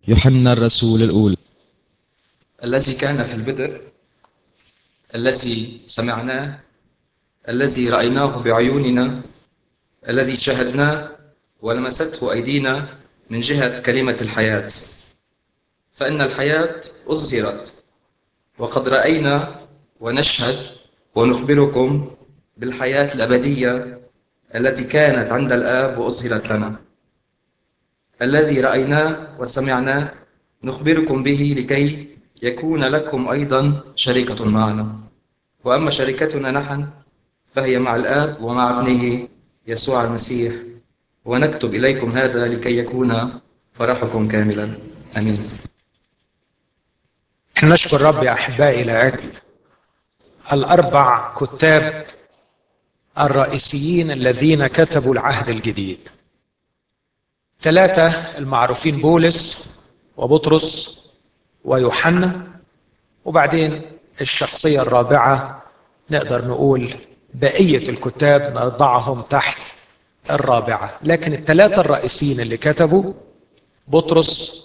يوحنا الرسول الأولى الذي كان في البدء الذي سمعناه الذي رأيناه بعيوننا الذي شاهدناه ولمسته أيدينا من جهة كلمة الحياة فإن الحياة أظهرت وقد رأينا ونشهد ونخبركم بالحياة الأبدية التي كانت عند الآب وأظهرت لنا الذي رأيناه وسمعناه نخبركم به لكي يكون لكم أيضا شركة معنا وأما شركتنا نحن فهي مع الآب ومع ابنه يسوع المسيح ونكتب إليكم هذا لكي يكون فرحكم كاملا آمين احنا نشكر رب يا احبائي لاجل الاربع كتاب الرئيسيين الذين كتبوا العهد الجديد ثلاثه المعروفين بولس وبطرس ويوحنا وبعدين الشخصيه الرابعه نقدر نقول بقيه الكتاب نضعهم تحت الرابعه لكن الثلاثه الرئيسيين اللي كتبوا بطرس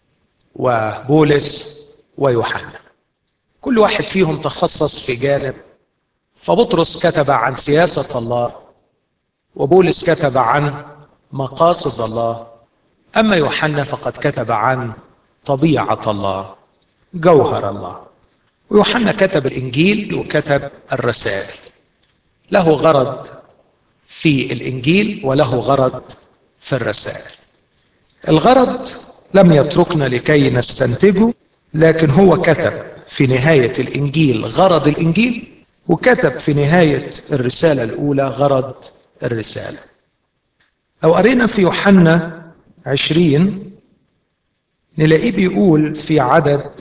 وبولس ويوحنا كل واحد فيهم تخصص في جانب فبطرس كتب عن سياسة الله وبولس كتب عن مقاصد الله أما يوحنا فقد كتب عن طبيعة الله جوهر الله ويوحنا كتب الإنجيل وكتب الرسائل له غرض في الإنجيل وله غرض في الرسائل الغرض لم يتركنا لكي نستنتجه لكن هو كتب في نهاية الإنجيل غرض الإنجيل وكتب في نهاية الرسالة الأولى غرض الرسالة لو قرينا في يوحنا عشرين نلاقيه بيقول في عدد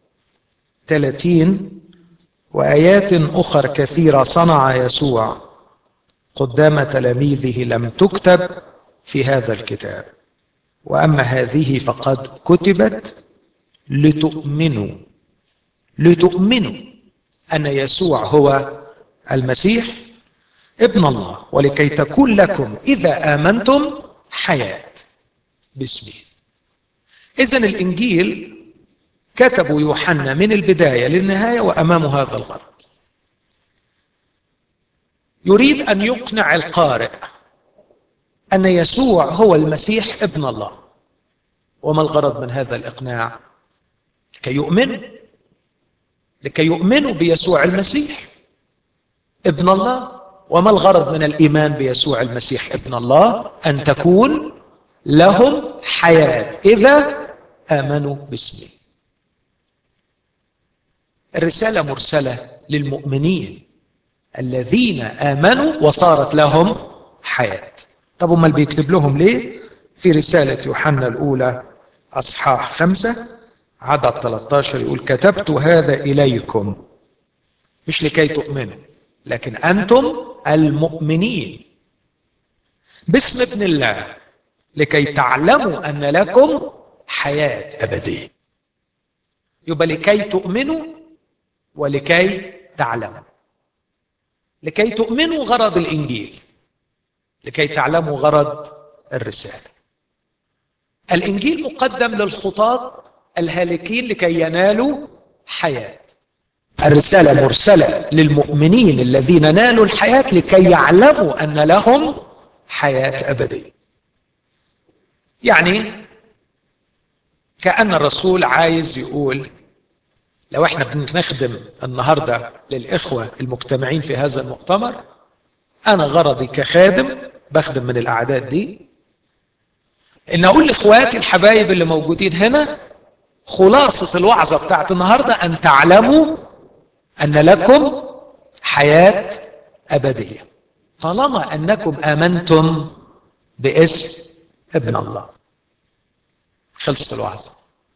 ثلاثين وآيات أخر كثيرة صنع يسوع قدام تلاميذه لم تكتب في هذا الكتاب وأما هذه فقد كتبت لتؤمنوا لتؤمنوا ان يسوع هو المسيح ابن الله ولكي تكون لكم اذا امنتم حياه باسمه اذا الانجيل كتبوا يوحنا من البدايه للنهايه وامامه هذا الغرض يريد ان يقنع القارئ ان يسوع هو المسيح ابن الله وما الغرض من هذا الاقناع لكي يؤمنوا لكي يؤمنوا بيسوع المسيح ابن الله وما الغرض من الايمان بيسوع المسيح ابن الله ان تكون لهم حياه اذا امنوا باسمه الرساله مرسله للمؤمنين الذين امنوا وصارت لهم حياه طب امال بيكتب لهم ليه في رساله يوحنا الاولى اصحاح خمسه عدد 13 يقول كتبت هذا إليكم مش لكي تؤمنوا لكن أنتم المؤمنين باسم ابن الله لكي تعلموا أن لكم حياة أبدية يبقى لكي تؤمنوا ولكي تعلموا لكي تؤمنوا غرض الإنجيل لكي تعلموا غرض الرسالة الإنجيل مقدم للخطاة الهالكين لكي ينالوا حياة الرسالة مرسلة للمؤمنين الذين نالوا الحياة لكي يعلموا أن لهم حياة أبدية يعني كأن الرسول عايز يقول لو احنا بنخدم النهارده للإخوة المجتمعين في هذا المؤتمر أنا غرضي كخادم بخدم من الأعداد دي إن أقول لإخواتي الحبايب اللي موجودين هنا خلاصة الوعظة بتاعت النهاردة أن تعلموا أن لكم حياة أبدية طالما أنكم آمنتم باسم ابن الله خلصت الوعظة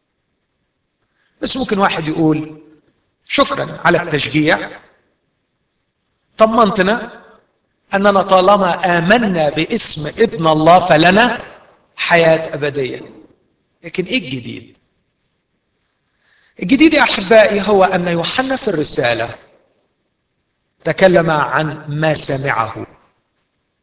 بس ممكن واحد يقول شكرا على التشجيع طمنتنا أننا طالما آمنا باسم ابن الله فلنا حياة أبدية لكن إيه الجديد؟ الجديد يا احبائي هو ان يوحنا في الرساله تكلم عن ما سمعه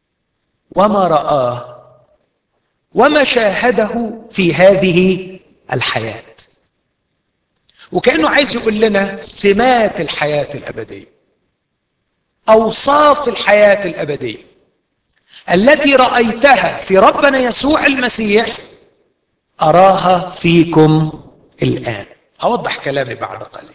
وما راه وما شاهده في هذه الحياه وكانه عايز يقول لنا سمات الحياه الابديه اوصاف الحياه الابديه التي رايتها في ربنا يسوع المسيح اراها فيكم الان اوضح كلامي بعد قليل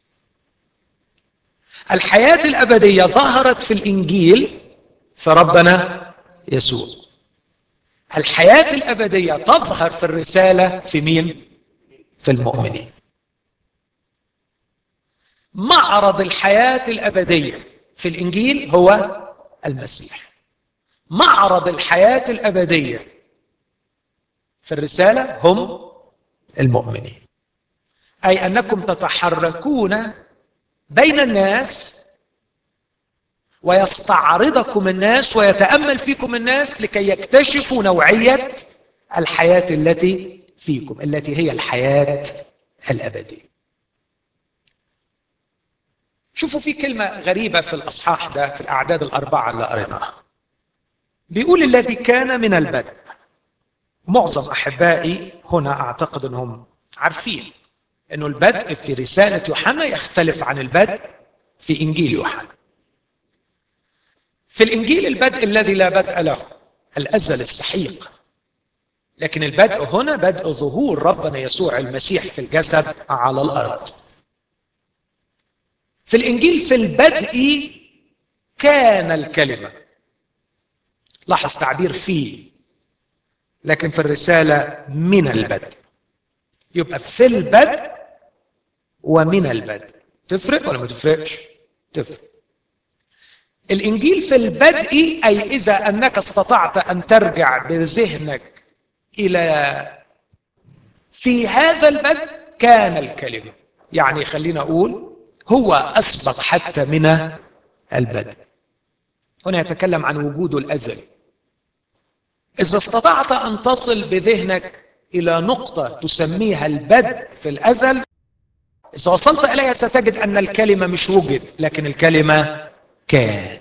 الحياه الابديه ظهرت في الانجيل في ربنا يسوع الحياه الابديه تظهر في الرساله في مين في المؤمنين معرض الحياه الابديه في الانجيل هو المسيح معرض الحياه الابديه في الرساله هم المؤمنين اي انكم تتحركون بين الناس ويستعرضكم الناس ويتامل فيكم الناس لكي يكتشفوا نوعيه الحياه التي فيكم التي هي الحياه الابديه شوفوا في كلمه غريبه في الاصحاح ده في الاعداد الاربعه اللي قريناها بيقول الذي كان من البدء معظم احبائي هنا اعتقد انهم عارفين انه البدء في رساله يوحنا يختلف عن البدء في انجيل يوحنا في الانجيل البدء الذي لا بدء له الازل السحيق لكن البدء هنا بدء ظهور ربنا يسوع المسيح في الجسد على الارض في الانجيل في البدء كان الكلمه لاحظ تعبير فيه لكن في الرساله من البدء يبقى في البدء ومن البدء تفرق ولا ما تفرقش تفرق الانجيل في البدء اي اذا انك استطعت ان ترجع بذهنك الى في هذا البدء كان الكلمه يعني خلينا اقول هو اسبق حتى من البدء هنا يتكلم عن وجوده الازلي اذا استطعت ان تصل بذهنك الى نقطه تسميها البدء في الازل اذا وصلت اليها ستجد ان الكلمه مش وجد لكن الكلمه كان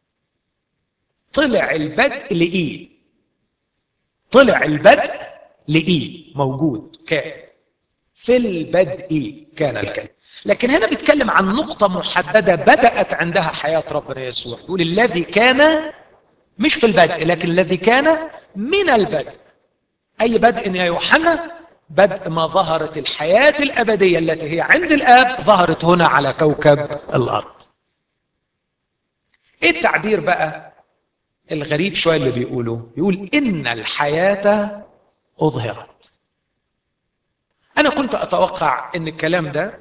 طلع البدء لايه طلع البدء لايه موجود كان في البدء كان الكلمه لكن هنا بيتكلم عن نقطه محدده بدات عندها حياه ربنا يسوع يقول الذي كان مش في البدء لكن الذي كان من البدء اي بدء يا يوحنا بدء ما ظهرت الحياه الابديه التي هي عند الاب ظهرت هنا على كوكب الارض ايه التعبير بقى الغريب شويه اللي بيقوله يقول ان الحياه اظهرت انا كنت اتوقع ان الكلام ده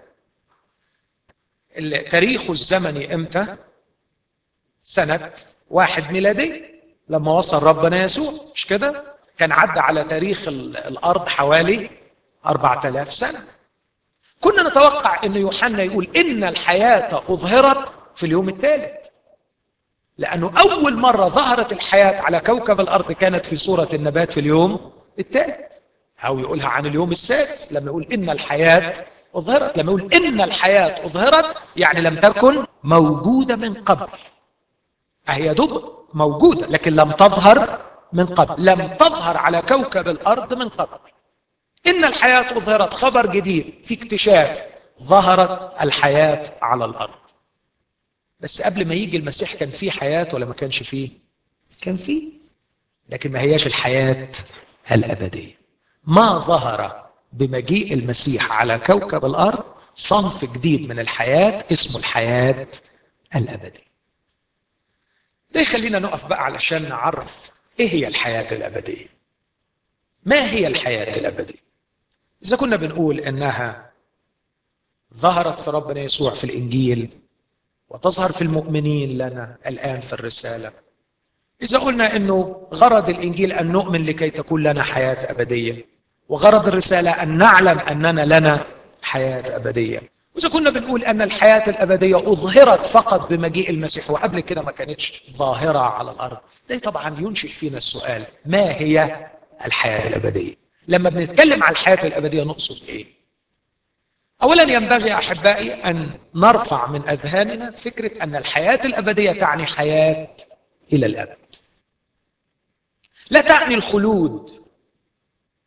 تاريخه الزمني امتى سنه واحد ميلادي لما وصل ربنا يسوع مش كده كان عدى على تاريخ الارض حوالي أربعة آلاف سنة كنا نتوقع أن يوحنا يقول إن الحياة أظهرت في اليوم الثالث لأنه أول مرة ظهرت الحياة على كوكب الأرض كانت في صورة النبات في اليوم الثالث أو يقولها عن اليوم السادس لما يقول إن الحياة أظهرت لما يقول إن الحياة أظهرت يعني لم تكن موجودة من قبل هي دب موجودة لكن لم تظهر من قبل لم تظهر على كوكب الأرض من قبل إن الحياة أظهرت خبر جديد في اكتشاف ظهرت الحياة على الأرض بس قبل ما يجي المسيح كان فيه حياة ولا ما كانش فيه كان فيه لكن ما هياش الحياة الأبدية ما ظهر بمجيء المسيح على كوكب الأرض صنف جديد من الحياة اسمه الحياة الأبدية ده يخلينا نقف بقى علشان نعرف ايه هي الحياة الأبدية ما هي الحياة الأبدية إذا كنا بنقول إنها ظهرت في ربنا يسوع في الإنجيل وتظهر في المؤمنين لنا الآن في الرسالة إذا قلنا إنه غرض الإنجيل أن نؤمن لكي تكون لنا حياة أبدية وغرض الرسالة أن نعلم أننا لنا حياة أبدية وإذا كنا بنقول أن الحياة الأبدية أظهرت فقط بمجيء المسيح وقبل كده ما كانتش ظاهرة على الأرض ده طبعا ينشئ فينا السؤال ما هي الحياة الأبدية لما بنتكلم عن الحياة الأبدية نقصد إيه أولا ينبغي أحبائي أن نرفع من أذهاننا فكرة أن الحياة الأبدية تعني حياة إلى الأبد لا تعني الخلود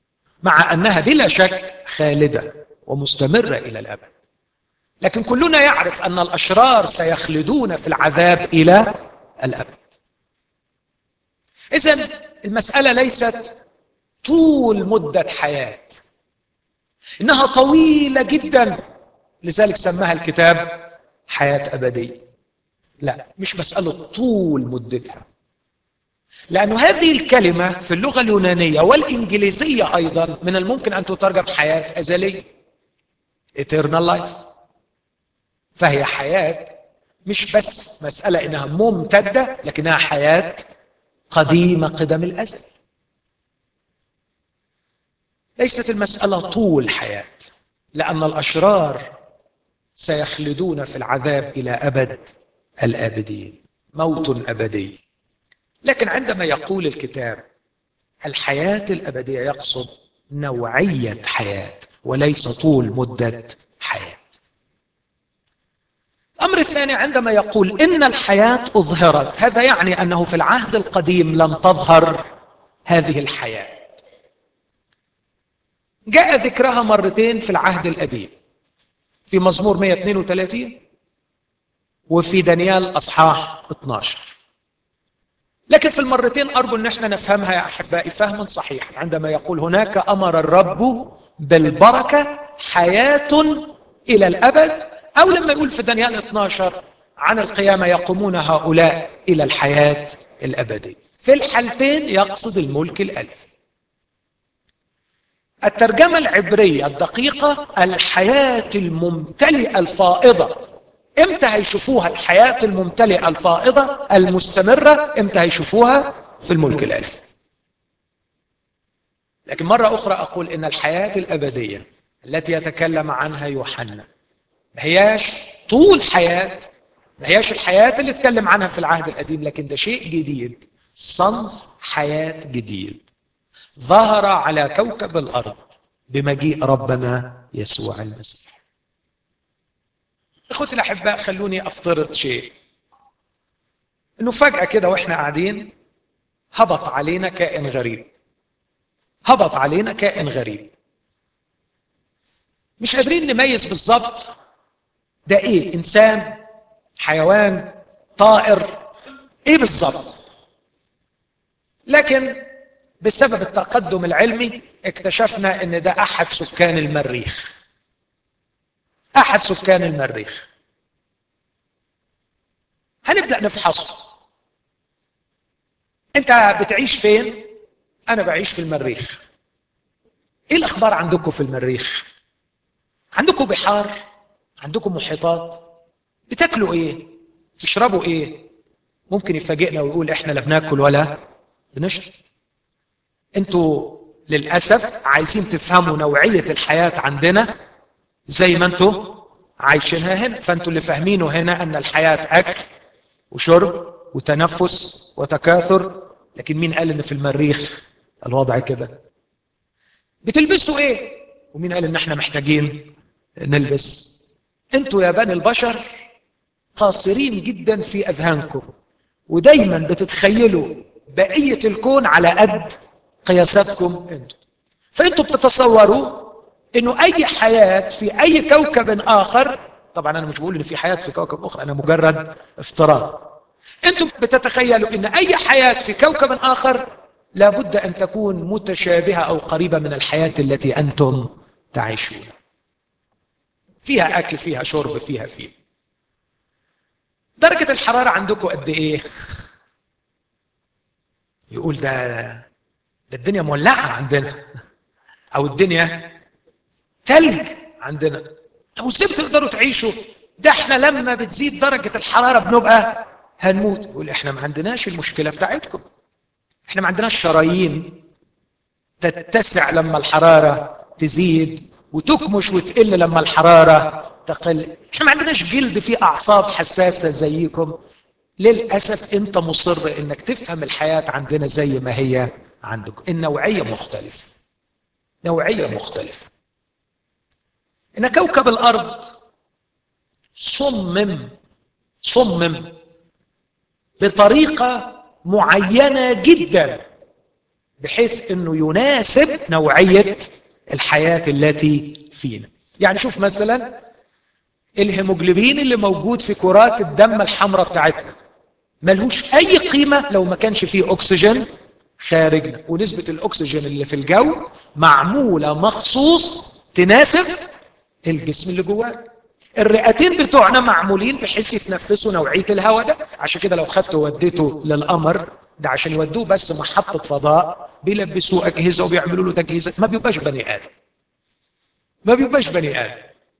مع انها بلا شك خالده ومستمره الى الابد لكن كلنا يعرف ان الاشرار سيخلدون في العذاب الى الابد اذا المساله ليست طول مده حياه انها طويله جدا لذلك سماها الكتاب حياه ابديه لا مش مساله طول مدتها لأن هذه الكلمة في اللغة اليونانية والإنجليزية أيضا من الممكن أن تترجم حياة أزلية eternal life فهي حياة مش بس مسألة إنها ممتدة لكنها حياة قديمة قدم الأزل ليست المسألة طول حياة لأن الأشرار سيخلدون في العذاب إلى أبد الآبدين موت أبدي لكن عندما يقول الكتاب الحياة الأبدية يقصد نوعية حياة وليس طول مدة حياة الأمر الثاني عندما يقول إن الحياة أظهرت هذا يعني أنه في العهد القديم لم تظهر هذه الحياة جاء ذكرها مرتين في العهد القديم في مزمور 132 وفي دانيال أصحاح 12 لكن في المرتين أرجو أن احنا نفهمها يا أحبائي فهما صحيحا عندما يقول هناك أمر الرب بالبركة حياة إلى الأبد أو لما يقول في دانيال 12 عن القيامة يقومون هؤلاء إلى الحياة الأبدية في الحالتين يقصد الملك الألفي الترجمة العبرية الدقيقة الحياة الممتلئة الفائضة امتى هيشوفوها الحياة الممتلئة الفائضة المستمرة امتى هيشوفوها في الملك الألفي لكن مرة أخرى أقول إن الحياة الأبدية التي يتكلم عنها يوحنا ما هياش طول حياة ما هياش الحياة اللي اتكلم عنها في العهد القديم لكن ده شيء جديد صنف حياة جديد ظهر على كوكب الأرض بمجيء ربنا يسوع المسيح اخوتي الاحباء خلوني افترض شيء انه فجاه كده واحنا قاعدين هبط علينا كائن غريب هبط علينا كائن غريب مش قادرين نميز بالظبط ده ايه انسان حيوان طائر ايه بالظبط لكن بسبب التقدم العلمي اكتشفنا ان ده احد سكان المريخ احد سكان المريخ هنبدا نفحصه انت بتعيش فين انا بعيش في المريخ ايه الاخبار عندكم في المريخ عندكم بحار عندكم محيطات بتاكلوا ايه تشربوا ايه ممكن يفاجئنا ويقول احنا لا بناكل ولا بنشرب انتوا للاسف عايزين تفهموا نوعيه الحياه عندنا زي ما انتوا عايشينها هنا فانتوا اللي فاهمينه هنا ان الحياه اكل وشرب وتنفس وتكاثر لكن مين قال ان في المريخ الوضع كده بتلبسوا ايه ومين قال ان احنا محتاجين نلبس انتوا يا بني البشر قاصرين جدا في اذهانكم ودايما بتتخيلوا بقيه الكون على قد قياساتكم انتوا فانتوا بتتصوروا انه اي حياه في اي كوكب اخر طبعا انا مش بقول ان في حياه في كوكب اخر انا مجرد افتراض انتم بتتخيلوا ان اي حياه في كوكب اخر لابد ان تكون متشابهه او قريبه من الحياه التي انتم تعيشون فيها اكل فيها شرب فيها فيه درجه الحراره عندكم قد ايه يقول ده ده الدنيا مولعه عندنا او الدنيا تلج عندنا طب وازاي بتقدروا تعيشوا ده احنا لما بتزيد درجه الحراره بنبقى هنموت يقول احنا ما عندناش المشكله بتاعتكم احنا ما عندناش شرايين تتسع لما الحراره تزيد وتكمش وتقل لما الحراره تقل احنا ما عندناش جلد فيه اعصاب حساسه زيكم للاسف انت مصر انك تفهم الحياه عندنا زي ما هي عندكم النوعيه مختلفه نوعيه مختلفه ان كوكب الارض صمم صمم بطريقه معينه جدا بحيث انه يناسب نوعيه الحياه التي فينا يعني شوف مثلا الهيموجلوبين اللي موجود في كرات الدم الحمراء بتاعتنا ملهوش اي قيمه لو ما كانش فيه اكسجين خارجنا ونسبه الاكسجين اللي في الجو معموله مخصوص تناسب الجسم اللي جواه الرئتين بتوعنا معمولين بحيث يتنفسوا نوعيه الهواء ده عشان كده لو خدته وديته للقمر ده عشان يودوه بس محطه فضاء بيلبسوه اجهزه وبيعملوا له تجهيزات ما بيبقاش بني ادم ما بيبقاش بني ادم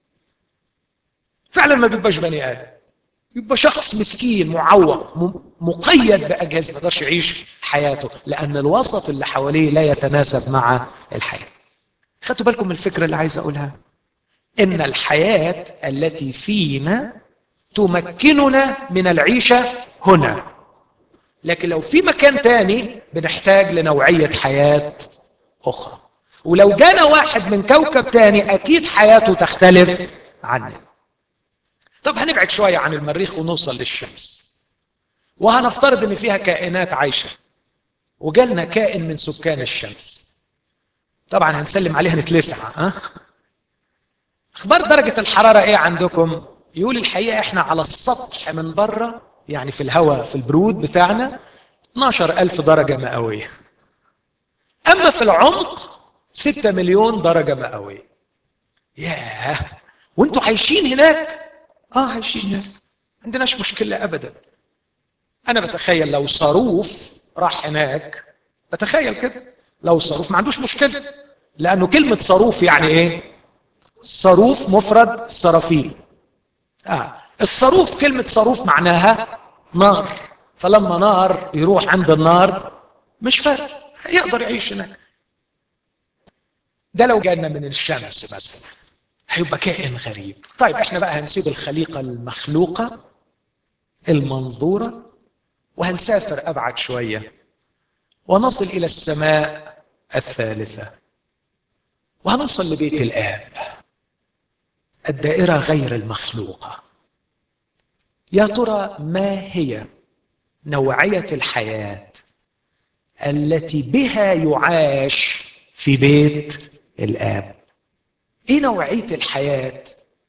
فعلا ما بيبقاش بني ادم يبقى شخص مسكين معوق مقيد باجهزه ما يقدرش يعيش حياته لان الوسط اللي حواليه لا يتناسب مع الحياه خدتوا بالكم من الفكره اللي عايز اقولها ان الحياه التي فينا تمكننا من العيشه هنا لكن لو في مكان تاني بنحتاج لنوعيه حياه اخرى ولو جانا واحد من كوكب تاني اكيد حياته تختلف عننا طب هنبعد شويه عن المريخ ونوصل للشمس وهنفترض ان فيها كائنات عايشه وجالنا كائن من سكان الشمس طبعا هنسلم عليها نتلسع ها اخبار درجه الحراره ايه عندكم يقول الحقيقه احنا على السطح من بره يعني في الهواء في البرود بتاعنا 12000 درجه مئويه اما في العمق 6 مليون درجه مئويه ياه وانتوا عايشين هناك اه عايشين هناك ما عندناش مشكله ابدا انا بتخيل لو صاروف راح هناك بتخيل كده لو صاروف ما عندوش مشكله لانه كلمه صاروف يعني ايه صاروف مفرد صرافيل آه. الصاروف كلمة صاروف معناها نار فلما نار يروح عند النار مش فارق يقدر يعيش هناك ده لو جانا من الشمس مثلا هيبقى كائن غريب طيب احنا بقى هنسيب الخليقة المخلوقة المنظورة وهنسافر أبعد شوية ونصل إلى السماء الثالثة وهنوصل لبيت الآب الدائرة غير المخلوقة يا ترى ما هي نوعية الحياة التي بها يعاش في بيت الآب ايه نوعية الحياة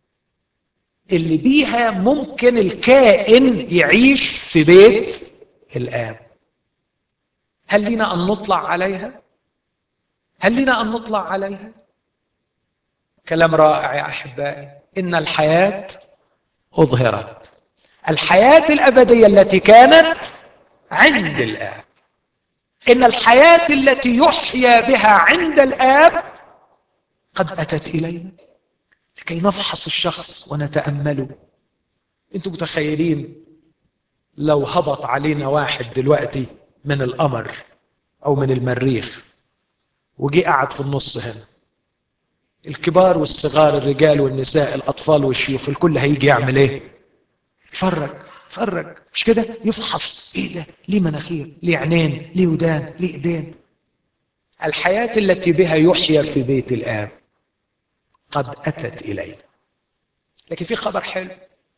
اللي بيها ممكن الكائن يعيش في بيت الآب هل لنا أن نطلع عليها؟ هل لنا أن نطلع عليها؟ كلام رائع يا احبائي ان الحياه اظهرت الحياه الابديه التي كانت عند الاب ان الحياه التي يحيا بها عند الاب قد اتت الينا لكي نفحص الشخص ونتامله انتم متخيلين لو هبط علينا واحد دلوقتي من القمر او من المريخ وجي قعد في النص هنا الكبار والصغار الرجال والنساء الاطفال والشيوخ الكل هيجي يعمل ايه يتفرج يتفرج مش كده يفحص ايه ده ليه مناخير ليه عينين ليه ودان ليه ايدين الحياه التي بها يحيا في بيت الاب قد اتت الينا لكن في خبر حلو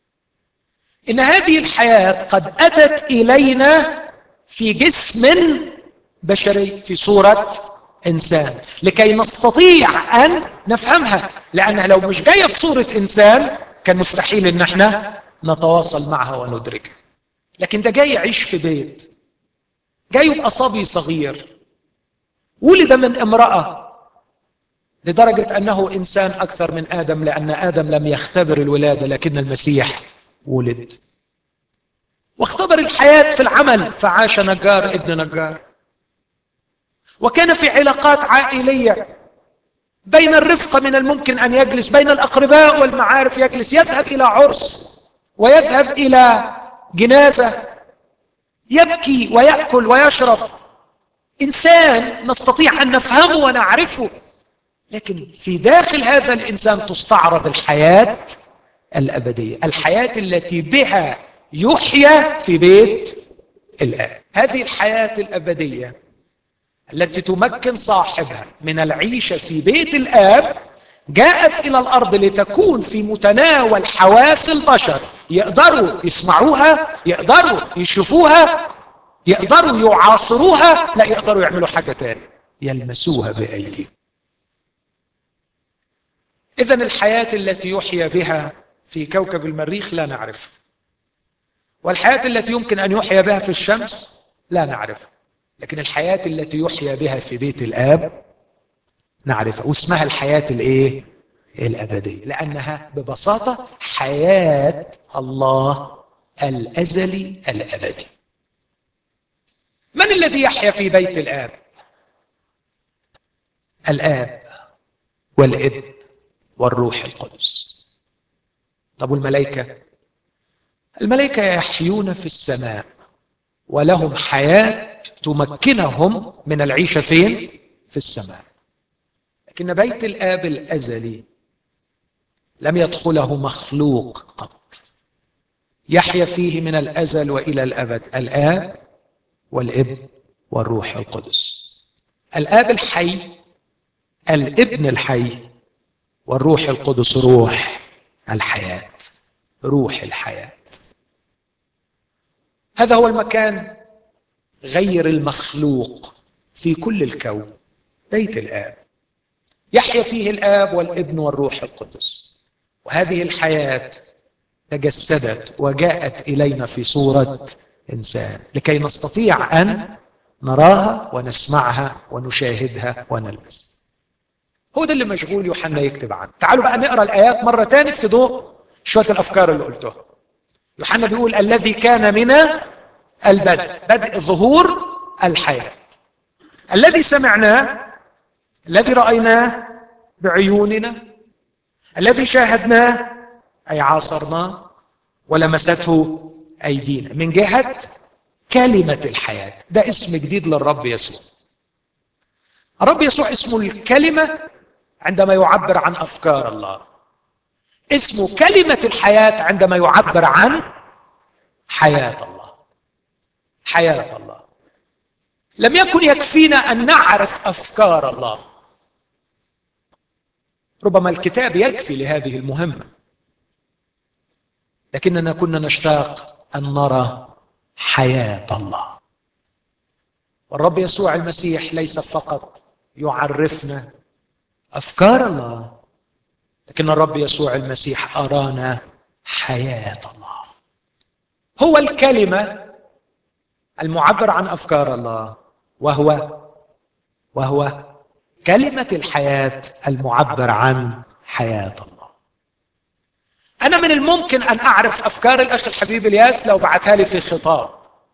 ان هذه الحياه قد اتت الينا في جسم بشري في صوره انسان لكي نستطيع ان نفهمها لانها لو مش جايه في صوره انسان كان مستحيل ان احنا نتواصل معها وندركها لكن ده جاي يعيش في بيت جاي يبقى صبي صغير ولد من امراه لدرجه انه انسان اكثر من ادم لان ادم لم يختبر الولاده لكن المسيح ولد واختبر الحياه في العمل فعاش نجار ابن نجار وكان في علاقات عائليه بين الرفقه من الممكن ان يجلس بين الاقرباء والمعارف يجلس يذهب الى عرس ويذهب الى جنازه يبكي وياكل ويشرب انسان نستطيع ان نفهمه ونعرفه لكن في داخل هذا الانسان تستعرض الحياه الابديه الحياه التي بها يحيا في بيت الاب هذه الحياه الابديه التي تمكن صاحبها من العيشه في بيت الاب جاءت الى الارض لتكون في متناول حواس البشر يقدروا يسمعوها يقدروا يشوفوها يقدروا يعاصروها لا يقدروا يعملوا حاجة تاني يلمسوها بأيديهم إذا الحياة التي يحيى بها في كوكب المريخ لا نعرفها والحياة التي يمكن أن يحيى بها في الشمس لا نعرفها لكن الحياة التي يحيى بها في بيت الآب نعرفها واسمها الحياة الإيه؟ الأبدية لأنها ببساطة حياة الله الأزلي الأبدي من الذي يحيا في بيت الآب؟ الآب والابن والروح القدس طب والملائكة الملائكة يحيون في السماء ولهم حياة تمكنهم من العيشة فين؟ في السماء لكن بيت الآب الأزلي لم يدخله مخلوق قط يحيا فيه من الأزل وإلى الأبد الآب والابن والروح القدس الآب الحي الابن الحي والروح القدس روح الحياة روح الحياة هذا هو المكان غير المخلوق في كل الكون بيت الآب يحيا فيه الآب والابن والروح القدس وهذه الحياة تجسدت وجاءت إلينا في صورة إنسان لكي نستطيع أن نراها ونسمعها ونشاهدها ونلمسها هو ده اللي مشغول يوحنا يكتب عنه تعالوا بقى نقرا الايات مره تاني في ضوء شويه الافكار اللي قلتها يوحنا بيقول الذي كان من البدء بدء ظهور الحياه الذي سمعناه الذي رايناه بعيوننا الذي شاهدناه اي عاصرناه ولمسته ايدينا من جهه كلمه الحياه ده اسم جديد للرب يسوع الرب يسوع اسمه الكلمه عندما يعبر عن افكار الله اسمه كلمه الحياه عندما يعبر عن حياه الله حياه الله لم يكن يكفينا ان نعرف افكار الله ربما الكتاب يكفي لهذه المهمه لكننا كنا نشتاق ان نرى حياه الله والرب يسوع المسيح ليس فقط يعرفنا افكار الله لكن الرب يسوع المسيح ارانا حياه الله هو الكلمه المعبر عن افكار الله وهو وهو كلمه الحياه المعبر عن حياه الله انا من الممكن ان اعرف افكار الاخ الحبيب الياس لو بعتها لي في خطاب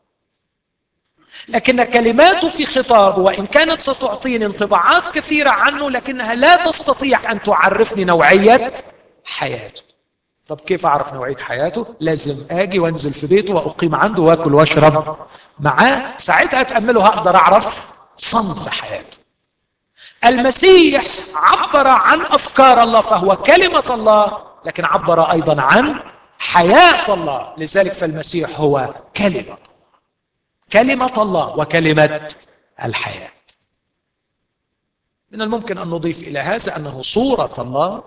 لكن كلماته في خطابه وان كانت ستعطيني انطباعات كثيره عنه لكنها لا تستطيع ان تعرفني نوعيه حياته طب كيف اعرف نوعيه حياته لازم اجي وانزل في بيته واقيم عنده واكل واشرب معاه ساعتها اتامله هقدر اعرف صنف حياته المسيح عبر عن افكار الله فهو كلمه الله لكن عبر ايضا عن حياه الله لذلك فالمسيح هو كلمه الله كلمة الله وكلمة الحياة من الممكن أن نضيف إلى هذا أنه صورة الله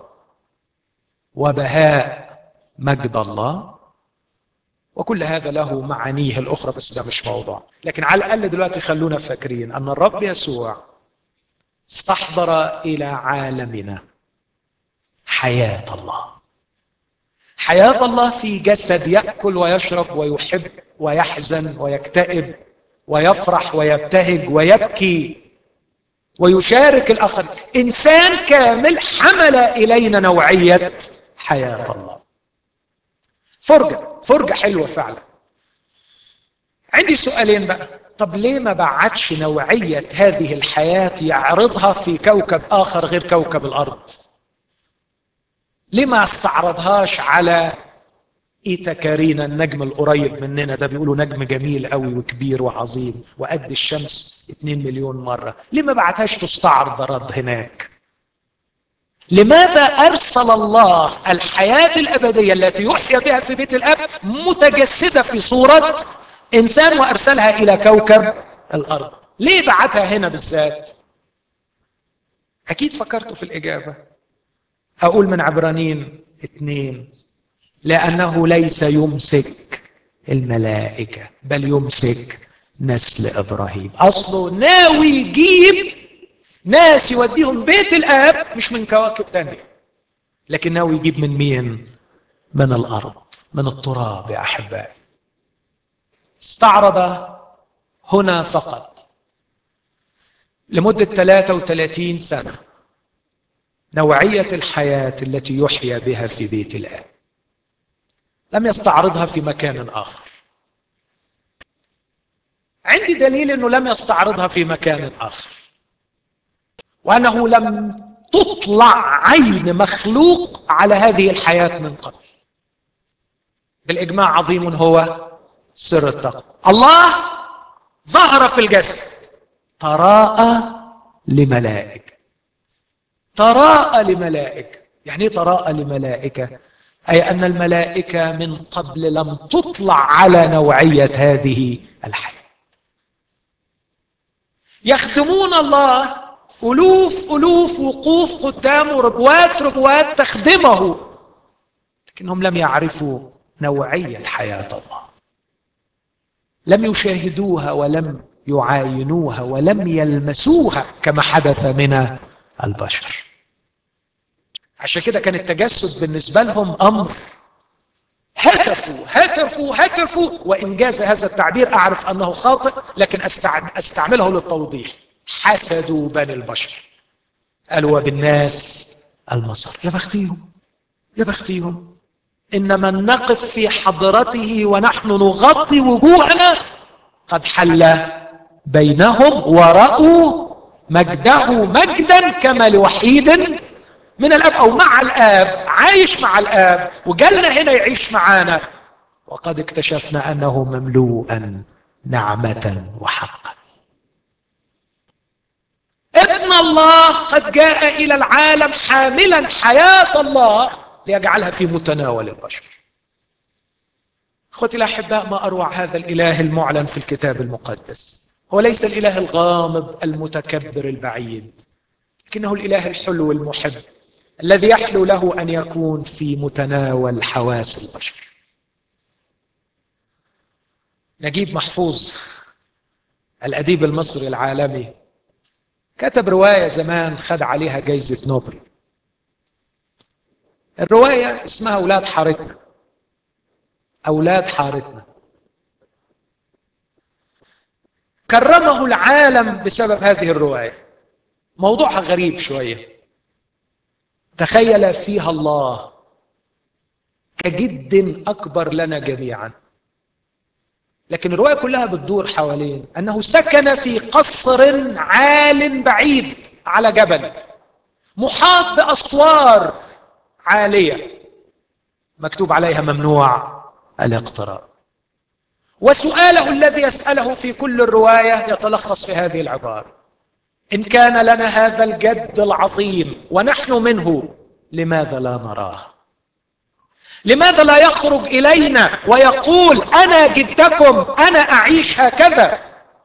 وبهاء مجد الله وكل هذا له معانيه الأخرى بس ده مش موضوع لكن على الأقل دلوقتي خلونا فاكرين أن الرب يسوع استحضر إلى عالمنا حياة الله حياة الله في جسد يأكل ويشرب ويحب ويحزن ويكتئب ويفرح ويبتهج ويبكي ويشارك الآخر إنسان كامل حمل إلينا نوعية حياة الله فرجة فرجة حلوة فعلا عندي سؤالين بقى طب ليه ما بعتش نوعية هذه الحياة يعرضها في كوكب آخر غير كوكب الأرض ليه ما استعرضهاش على ايتا كارينا النجم القريب مننا ده بيقولوا نجم جميل قوي وكبير وعظيم وقد الشمس 2 مليون مرة ليه ما بعتهاش تستعرض رد هناك لماذا أرسل الله الحياة الأبدية التي يحيى بها في بيت الأب متجسدة في صورة إنسان وأرسلها إلى كوكب الأرض ليه بعتها هنا بالذات أكيد فكرتوا في الإجابة أقول من عبرانين اثنين لأنه ليس يمسك الملائكة بل يمسك نسل ابراهيم اصله ناوي يجيب ناس يوديهم بيت الاب مش من كواكب تانية لكن ناوي يجيب من مين من الارض من التراب يا احبائي استعرض هنا فقط لمدة 33 سنة نوعية الحياة التي يحيا بها في بيت الآب لم يستعرضها في مكان آخر عندي دليل أنه لم يستعرضها في مكان آخر وأنه لم تطلع عين مخلوق على هذه الحياة من قبل بالإجماع عظيم هو سر التقوى الله ظهر في الجسد تراءى لملائكة تراءى لملائكة يعني ايه تراءى لملائكة أي أن الملائكة من قبل لم تطلع على نوعية هذه الحياة يخدمون الله ألوف ألوف وقوف قدامه ربوات ربوات تخدمه لكنهم لم يعرفوا نوعية حياة الله لم يشاهدوها ولم يعاينوها ولم يلمسوها كما حدث من البشر عشان كده كان التجسد بالنسبة لهم أمر هتفوا هتفوا هتفوا وإن جاز هذا التعبير أعرف أنه خاطئ لكن أستعمله للتوضيح حسدوا بني البشر قالوا وبالناس المصر يا بختيهم يا بختيهم إن من نقف في حضرته ونحن نغطي وجوهنا قد حل بينهم ورأوا مجده مجدا كما لوحيد من الاب او مع الاب عايش مع الاب وجالنا هنا يعيش معانا وقد اكتشفنا انه مملوءا نعمه وحقا ابن الله قد جاء الى العالم حاملا حياه الله ليجعلها في متناول البشر اخوتي الاحباء ما اروع هذا الاله المعلن في الكتاب المقدس هو ليس الاله الغامض المتكبر البعيد لكنه الاله الحلو المحب الذي يحلو له ان يكون في متناول حواس البشر نجيب محفوظ الاديب المصري العالمي كتب روايه زمان خد عليها جائزه نوبل الروايه اسمها اولاد حارتنا اولاد حارتنا كرمه العالم بسبب هذه الروايه موضوعها غريب شويه تخيل فيها الله كجد اكبر لنا جميعا لكن الروايه كلها بتدور حوالين انه سكن في قصر عال بعيد على جبل محاط باسوار عاليه مكتوب عليها ممنوع الاقتراب وسؤاله الذي يساله في كل الروايه يتلخص في هذه العباره ان كان لنا هذا الجد العظيم ونحن منه لماذا لا نراه لماذا لا يخرج الينا ويقول انا جدكم انا اعيش هكذا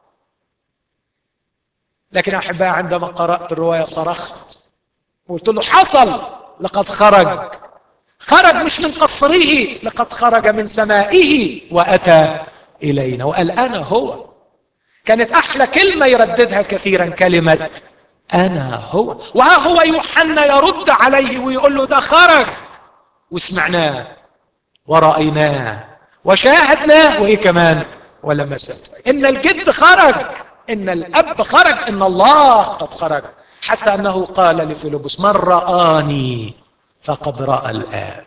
لكن احبائي عندما قرات الروايه صرخت وقلت له حصل لقد خرج خرج مش من قصره لقد خرج من سمائه واتى الينا وقال انا هو كانت احلى كلمه يرددها كثيرا كلمه انا هو وها هو يوحنا يرد عليه ويقول له ده خرج وسمعناه ورأيناه وشاهدناه وايه كمان ولمسته ان الجد خرج ان الاب خرج ان الله قد خرج حتى انه قال لفيلبس من رآني فقد رأى الآب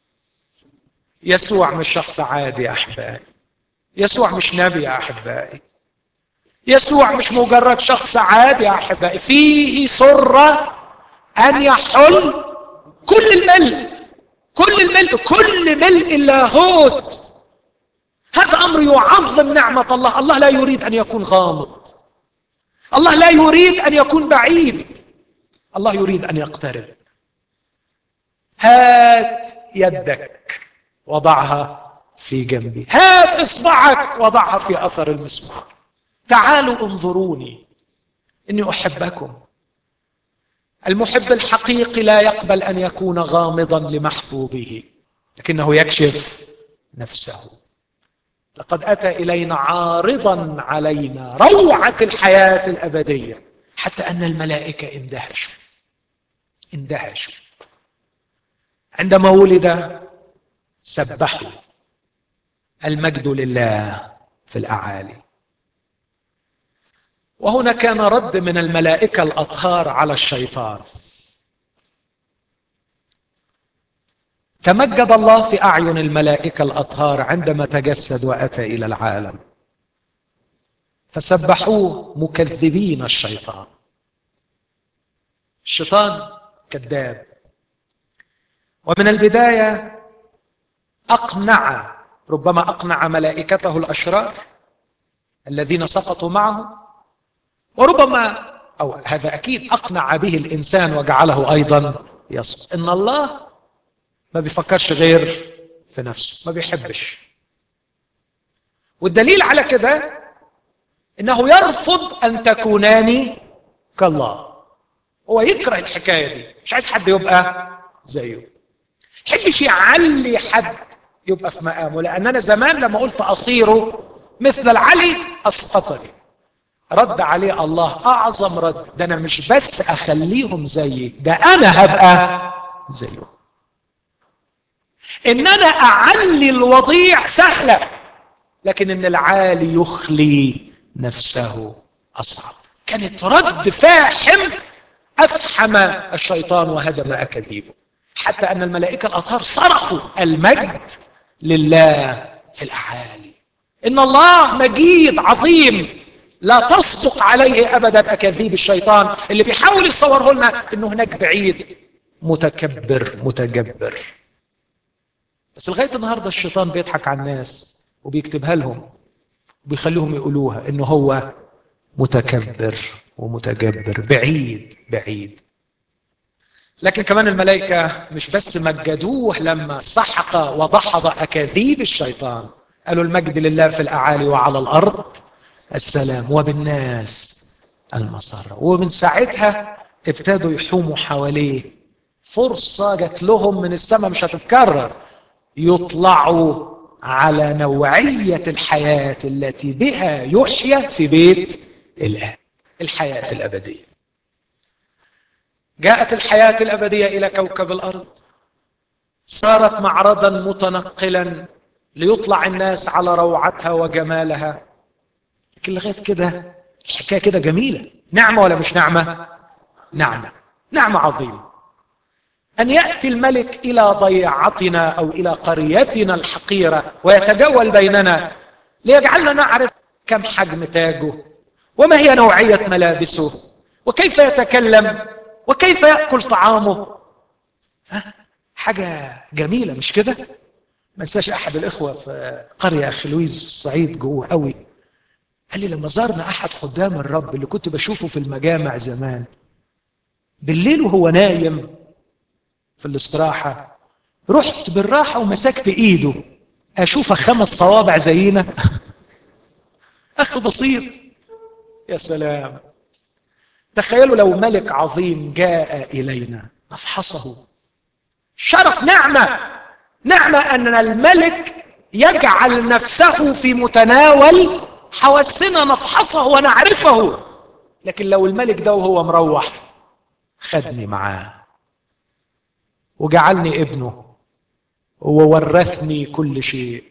يسوع مش شخص عادي يا احبائي يسوع مش نبي يا احبائي يسوع مش مجرد شخص عادي يا احبائي فيه سره ان يحل كل الملء كل الملء كل ملء اللاهوت هذا امر يعظم نعمه الله الله لا يريد ان يكون غامض الله لا يريد ان يكون بعيد الله يريد ان يقترب هات يدك وضعها في جنبي هات اصبعك وضعها في اثر المسمار تعالوا انظروني اني احبكم المحب الحقيقي لا يقبل ان يكون غامضا لمحبوبه لكنه يكشف نفسه لقد اتى الينا عارضا علينا روعه الحياه الابديه حتى ان الملائكه اندهشوا اندهشوا عندما ولد سبحوا المجد لله في الاعالي وهنا كان رد من الملائكه الاطهار على الشيطان تمجد الله في اعين الملائكه الاطهار عندما تجسد واتى الى العالم فسبحوه مكذبين الشيطان الشيطان كذاب ومن البدايه اقنع ربما اقنع ملائكته الاشرار الذين سقطوا معه وربما او هذا اكيد اقنع به الانسان وجعله ايضا يسقط ان الله ما بيفكرش غير في نفسه ما بيحبش والدليل على كده انه يرفض ان تكونان كالله هو يكره الحكايه دي مش عايز حد يبقى زيه يحبش يعلي حد يبقى في مقامه لان انا زمان لما قلت اصيره مثل العلي اسقطني رد عليه الله اعظم رد ده انا مش بس اخليهم زيي ده انا هبقى زيهم ان انا اعلي الوضيع سهله لكن ان العالي يخلي نفسه اصعب كانت رد فاحم افحم الشيطان وهدم اكاذيبه حتى ان الملائكه الاطهار صرخوا المجد لله في الاعالي ان الله مجيد عظيم لا تصدق عليه ابدا اكاذيب الشيطان اللي بيحاول يصوره لنا انه هناك بعيد متكبر متجبر بس لغايه النهارده الشيطان بيضحك على الناس وبيكتبها لهم وبيخليهم يقولوها انه هو متكبر ومتجبر بعيد بعيد لكن كمان الملائكة مش بس مجدوه لما سحق وضحض أكاذيب الشيطان قالوا المجد لله في الأعالي وعلى الأرض السلام وبالناس المسرة ومن ساعتها ابتدوا يحوموا حواليه فرصة جت لهم من السماء مش هتتكرر يطلعوا على نوعية الحياة التي بها يحيى في بيت الآب الحياة الأبدية جاءت الحياة الأبدية إلى كوكب الأرض صارت معرضا متنقلا ليطلع الناس على روعتها وجمالها لكن لغاية كده الحكاية كده جميلة نعمة ولا مش نعمة نعمة نعمة عظيمة أن يأتي الملك إلى ضيعتنا أو إلى قريتنا الحقيرة ويتجول بيننا ليجعلنا نعرف كم حجم تاجه وما هي نوعية ملابسه وكيف يتكلم وكيف يأكل طعامه ها؟ حاجة جميلة مش كده ما انساش أحد الإخوة في قرية أخي لويز في الصعيد جوه قوي قال لي لما زارنا أحد خدام الرب اللي كنت بشوفه في المجامع زمان بالليل وهو نايم في الاستراحة رحت بالراحة ومسكت ايده اشوفه خمس صوابع زينا اخ بسيط يا سلام تخيلوا لو ملك عظيم جاء الينا نفحصه شرف نعمة نعمة ان الملك يجعل نفسه في متناول حواسنا نفحصه ونعرفه لكن لو الملك ده وهو مروح خدني معاه وجعلني ابنه وورثني كل شيء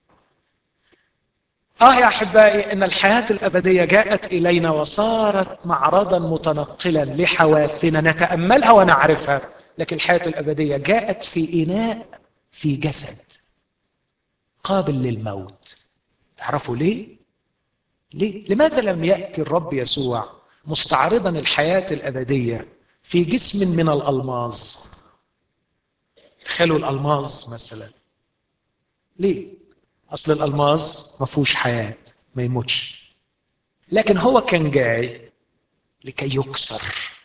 اه يا احبائي ان الحياه الابديه جاءت الينا وصارت معرضا متنقلا لحواثنا نتاملها ونعرفها لكن الحياه الابديه جاءت في اناء في جسد قابل للموت تعرفوا ليه ليه لماذا لم ياتي الرب يسوع مستعرضا الحياه الابديه في جسم من الالماظ تخيلوا الالماظ مثلا ليه اصل الالماظ ما فيهوش حياه ما يموتش لكن هو كان جاي لكي يكسر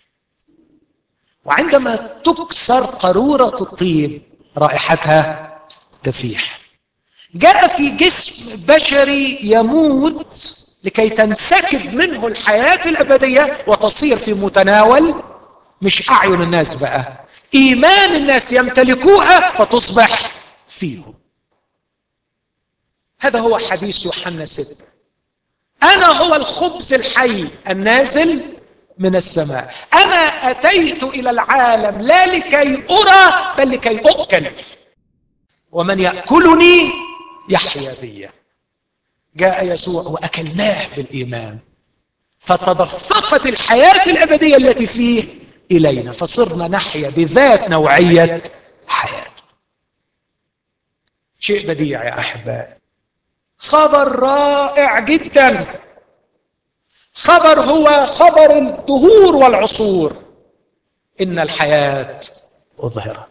وعندما تكسر قاروره الطيب رائحتها تفيح جاء في جسم بشري يموت لكي تنسكب منه الحياه الابديه وتصير في متناول مش اعين الناس بقى ايمان الناس يمتلكوها فتصبح فيهم هذا هو حديث يوحنا 6 أنا هو الخبز الحي النازل من السماء أنا أتيت إلى العالم لا لكي أرى بل لكي أؤكل ومن يأكلني يحيا بي جاء يسوع وأكلناه بالإيمان فتدفقت الحياة الأبدية التي فيه إلينا فصرنا نحيا بذات نوعية حياته شيء بديع يا أحبائي خبر رائع جدا خبر هو خبر الدهور والعصور إن الحياة أظهرت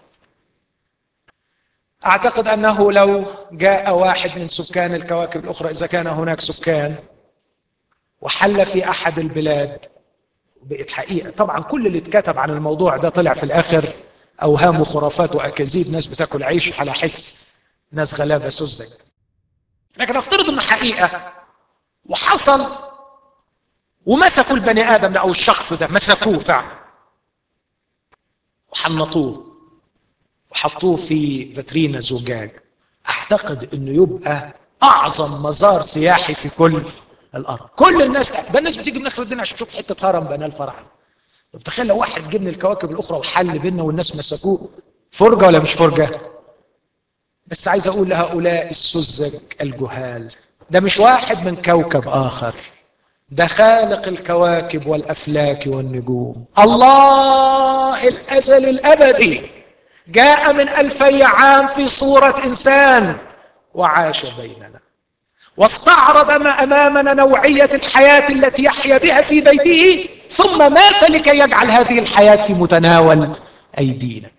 أعتقد أنه لو جاء واحد من سكان الكواكب الأخرى إذا كان هناك سكان وحل في أحد البلاد بقت حقيقة طبعا كل اللي اتكتب عن الموضوع ده طلع في الآخر أوهام وخرافات وأكاذيب ناس بتاكل عيش على حس ناس غلابة سذج لكن افترض انه حقيقة وحصل ومسكوا البني آدم ده أو الشخص ده مسكوه فعلا وحنطوه وحطوه في فاترينا زجاج اعتقد انه يبقى اعظم مزار سياحي في كل الارض كل الناس ده الناس بتيجي من اخر الدنيا عشان تشوف حته هرم بناه الفرح طب تخيل لو واحد جه من الكواكب الاخرى وحل بينا والناس مسكوه فرجه ولا مش فرجه بس عايز اقول لهؤلاء السذج الجهال ده مش واحد من كوكب اخر ده خالق الكواكب والافلاك والنجوم الله الازل الابدي جاء من الفي عام في صوره انسان وعاش بيننا واستعرض ما امامنا نوعيه الحياه التي يحيا بها في بيته ثم مات لكي يجعل هذه الحياه في متناول ايدينا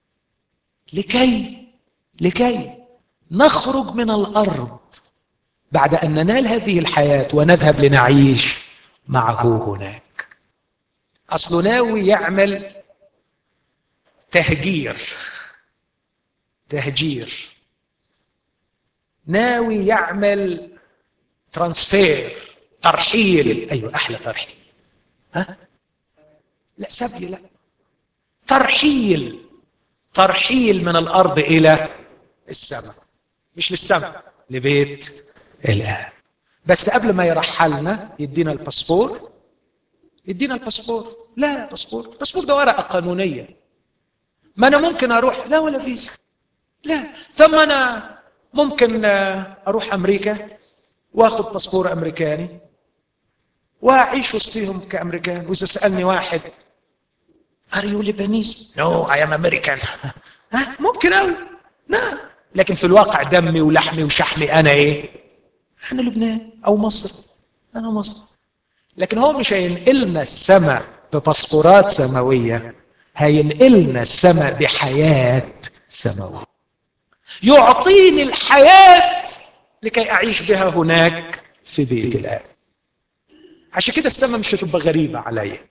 لكي لكي نخرج من الارض بعد ان ننال هذه الحياه ونذهب لنعيش معه هناك اصله ناوي يعمل تهجير تهجير ناوي يعمل ترانسفير ترحيل ايوه احلى ترحيل ها لا سبي لا ترحيل ترحيل من الارض الى السماء مش للسماء لبيت الاب بس قبل ما يرحلنا يدينا الباسبور يدينا الباسبور لا باسبور الباسبور ده ورقه قانونيه ما انا ممكن اروح لا ولا فيزا لا طب ما انا ممكن اروح امريكا واخد باسبور امريكاني واعيش وسطهم كامريكان واذا سالني واحد ار يو ليبانيز نو اي ام امريكان ها ممكن قوي لا لكن في الواقع دمي ولحمي وشحمي انا ايه انا لبنان او مصر انا مصر لكن هو مش هينقلنا السماء بباسبورات سماويه هينقلنا السماء بحياه سماويه يعطيني الحياه لكي اعيش بها هناك في بيت الاب عشان كده السماء مش هتبقى غريبه عليا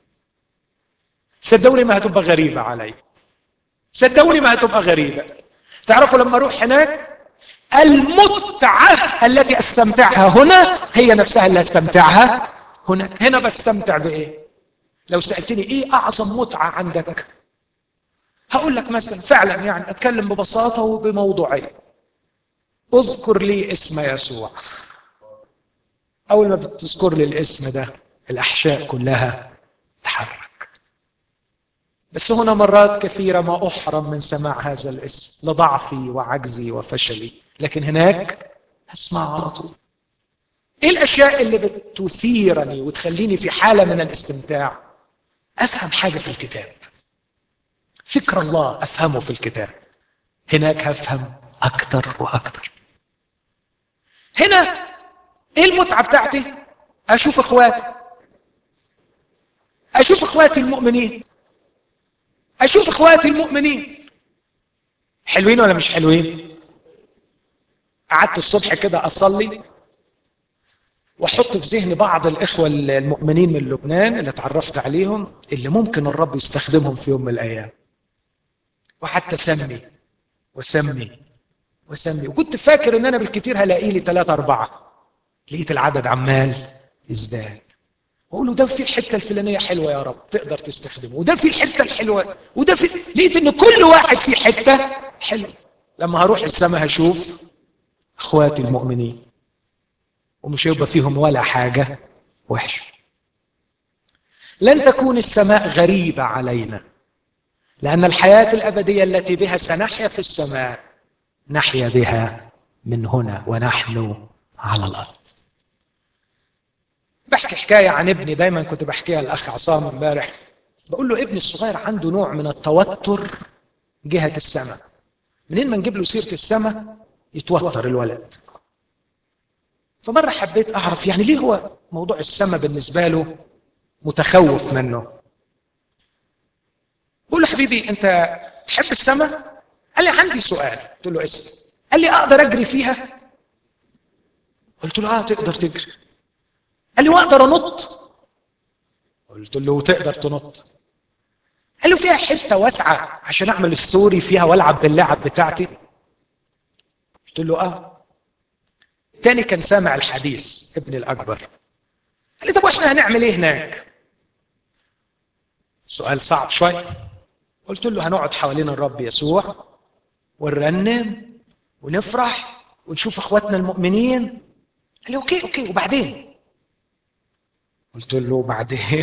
صدقوني ما هتبقى غريبه عليا صدقوني ما هتبقى غريبه تعرفوا لما اروح هناك المتعه التي استمتعها هنا هي نفسها اللي استمتعها هناك هنا بستمتع بايه لو سالتني ايه اعظم متعه عندك هقول لك مثلا فعلا يعني اتكلم ببساطه وبموضوعيه اذكر لي اسم يسوع اول ما بتذكر لي الاسم ده الاحشاء كلها تحرك بس هنا مرات كثيره ما احرم من سماع هذا الاسم لضعفي وعجزي وفشلي لكن هناك اسمع على طول ايه الاشياء اللي بتثيرني وتخليني في حاله من الاستمتاع افهم حاجه في الكتاب فكر الله افهمه في الكتاب هناك هفهم اكتر واكتر هنا ايه المتعه بتاعتي اشوف اخواتي اشوف اخواتي المؤمنين اشوف اخواتي المؤمنين حلوين ولا مش حلوين قعدت الصبح كده اصلي واحط في ذهني بعض الاخوه المؤمنين من لبنان اللي اتعرفت عليهم اللي ممكن الرب يستخدمهم في يوم من الايام وحتى سمي وسمي وسمي وكنت فاكر ان انا بالكتير هلاقي لي ثلاثة أربعة لقيت العدد عمال يزداد واقول له ده في الحته الفلانيه حلوه يا رب تقدر تستخدمه وده في الحته الحلوه وده في لقيت ان كل واحد في حته حلوه لما هروح السماء هشوف اخواتي المؤمنين ومش هيبقى فيهم ولا حاجة وحشة لن تكون السماء غريبة علينا لأن الحياة الأبدية التي بها سنحيا في السماء نحيا بها من هنا ونحن على الأرض بحكي حكاية عن ابني دايما كنت بحكيها الأخ عصام امبارح بقول له ابني الصغير عنده نوع من التوتر جهة السماء منين ما نجيب له سيرة السماء يتوتر الولد فمرة حبيت أعرف يعني ليه هو موضوع السماء بالنسبة له متخوف منه بقول له حبيبي أنت تحب السماء؟ قال لي عندي سؤال قلت له اسأل قال لي أقدر أجري فيها؟ قلت له آه تقدر تجري قال لي وأقدر أنط؟ قلت له تقدر تنط قال له فيها حته واسعه عشان اعمل ستوري فيها والعب باللعب بتاعتي قلت له اه تاني كان سامع الحديث ابني الاكبر قال لي طب واحنا هنعمل ايه هناك سؤال صعب شوي قلت له هنقعد حوالين الرب يسوع ونرنم ونفرح ونشوف اخواتنا المؤمنين قال لي اوكي اوكي وبعدين قلت له بعدين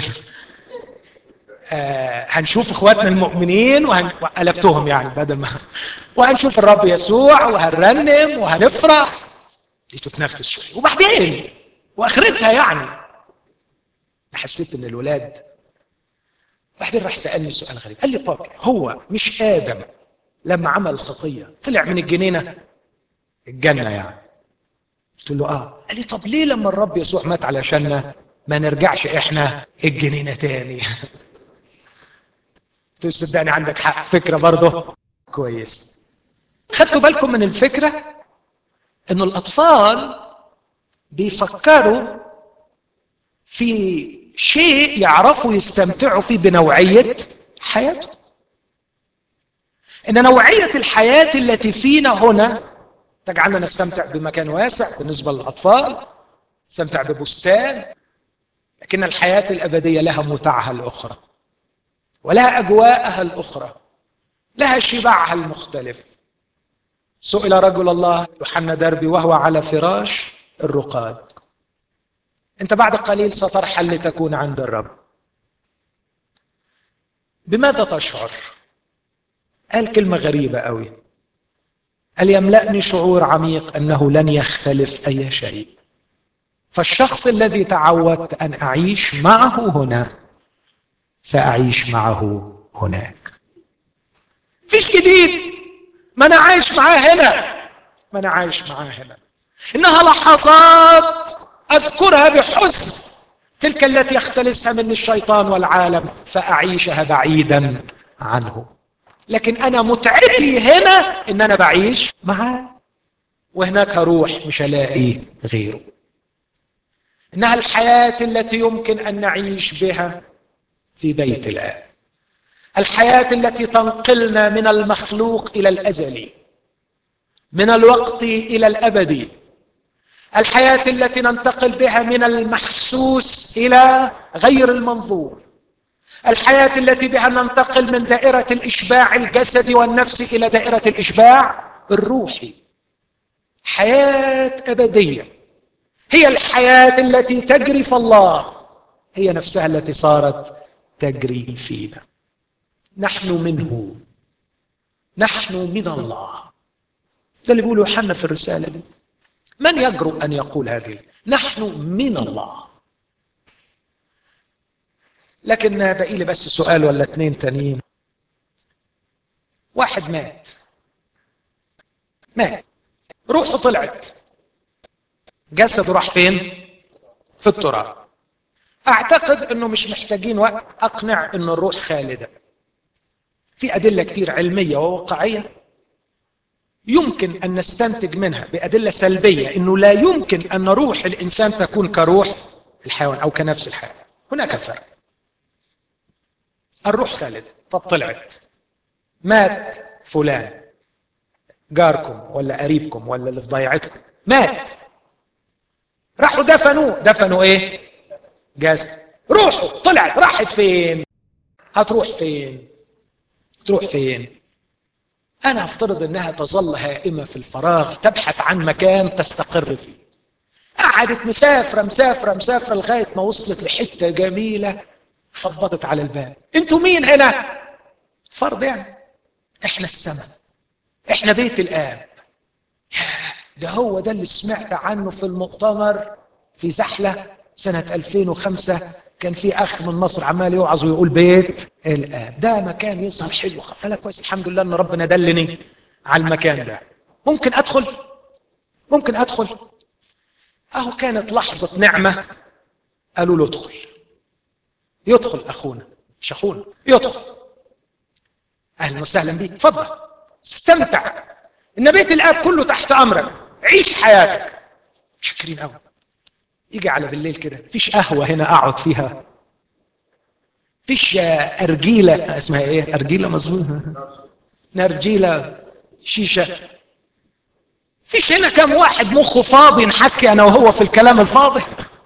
آه هنشوف اخواتنا المؤمنين وهن... وقلبتهم يعني بدل ما وهنشوف الرب يسوع وهنرنم وهنفرح لقيته تنفس شويه وبعدين واخرتها يعني حسيت ان الولاد بعدين راح سالني سؤال غريب قال لي بابا هو مش ادم لما عمل الخطيه طلع من الجنينه الجنه يعني قلت له اه قال لي طب ليه لما الرب يسوع مات علشاننا ما نرجعش احنا الجنينه تاني قلت له صدقني عندك حق فكره برضه كويس خدتوا بالكم من الفكره انه الاطفال بيفكروا في شيء يعرفوا يستمتعوا فيه بنوعيه حياتهم ان نوعيه الحياه التي فينا هنا تجعلنا نستمتع بمكان واسع بالنسبه للاطفال نستمتع ببستان لكن الحياه الابديه لها متعها الاخرى ولها اجواءها الاخرى لها شبعها المختلف سئل رجل الله يوحنا دربي وهو على فراش الرقاد انت بعد قليل سترحل لتكون عند الرب بماذا تشعر قال كلمه غريبه قوي قال يملأني شعور عميق انه لن يختلف اي شيء فالشخص الذي تعودت ان اعيش معه هنا ساعيش معه هناك فيش جديد ما انا عايش معاه هنا ما انا عايش معاه هنا انها لحظات اذكرها بحزن تلك التي يختلسها مني الشيطان والعالم فاعيشها بعيدا عنه لكن انا متعتي هنا ان انا بعيش معاه وهناك هروح مش الاقي غيره انها الحياه التي يمكن ان نعيش بها في بيت الاب الحياه التي تنقلنا من المخلوق الى الازلي من الوقت الى الابدي الحياه التي ننتقل بها من المحسوس الى غير المنظور الحياه التي بها ننتقل من دائره الاشباع الجسدي والنفسي الى دائره الاشباع الروحي حياه ابديه هي الحياه التي تجري في الله هي نفسها التي صارت تجري فينا نحن منه نحن من الله ده اللي بيقوله يوحنا في الرساله دي من يجرؤ ان يقول هذه نحن من الله لكن باقي لي بس سؤال ولا اتنين تانيين واحد مات مات روحه طلعت جسده راح فين في التراب اعتقد انه مش محتاجين وقت اقنع ان الروح خالده في ادله كتير علميه وواقعيه يمكن ان نستنتج منها بادله سلبيه انه لا يمكن ان روح الانسان تكون كروح الحيوان او كنفس الحيوان هناك فرق الروح خالده طب طلعت مات فلان جاركم ولا قريبكم ولا اللي في ضيعتكم مات راحوا دفنوه دفنوا ايه جسد روحه طلعت راحت فين هتروح فين تروح فين انا افترض انها تظل هائمه في الفراغ تبحث عن مكان تستقر فيه قعدت مسافره مسافره مسافره لغايه ما وصلت لحته جميله خبطت على الباب انتوا مين هنا فرض يعني احنا السماء احنا بيت الاب ده هو ده اللي سمعت عنه في المؤتمر في زحله سنه 2005 كان في اخ من مصر عمال يوعظ ويقول بيت الاب ده مكان يظهر حلو قال كويس الحمد لله ان ربنا دلني على المكان ده ممكن ادخل ممكن ادخل اهو كانت لحظه نعمه قالوا له ادخل يدخل اخونا مش اخونا يدخل اهلا وسهلا بيك اتفضل استمتع ان بيت الاب كله تحت امرك عيش حياتك شاكرين قوي يجي على بالليل كده مفيش قهوه هنا اقعد فيها فيش ارجيله اسمها ايه ارجيله مظبوط نرجيله شيشه فيش هنا كم واحد مخه فاضي نحكي انا وهو في الكلام الفاضي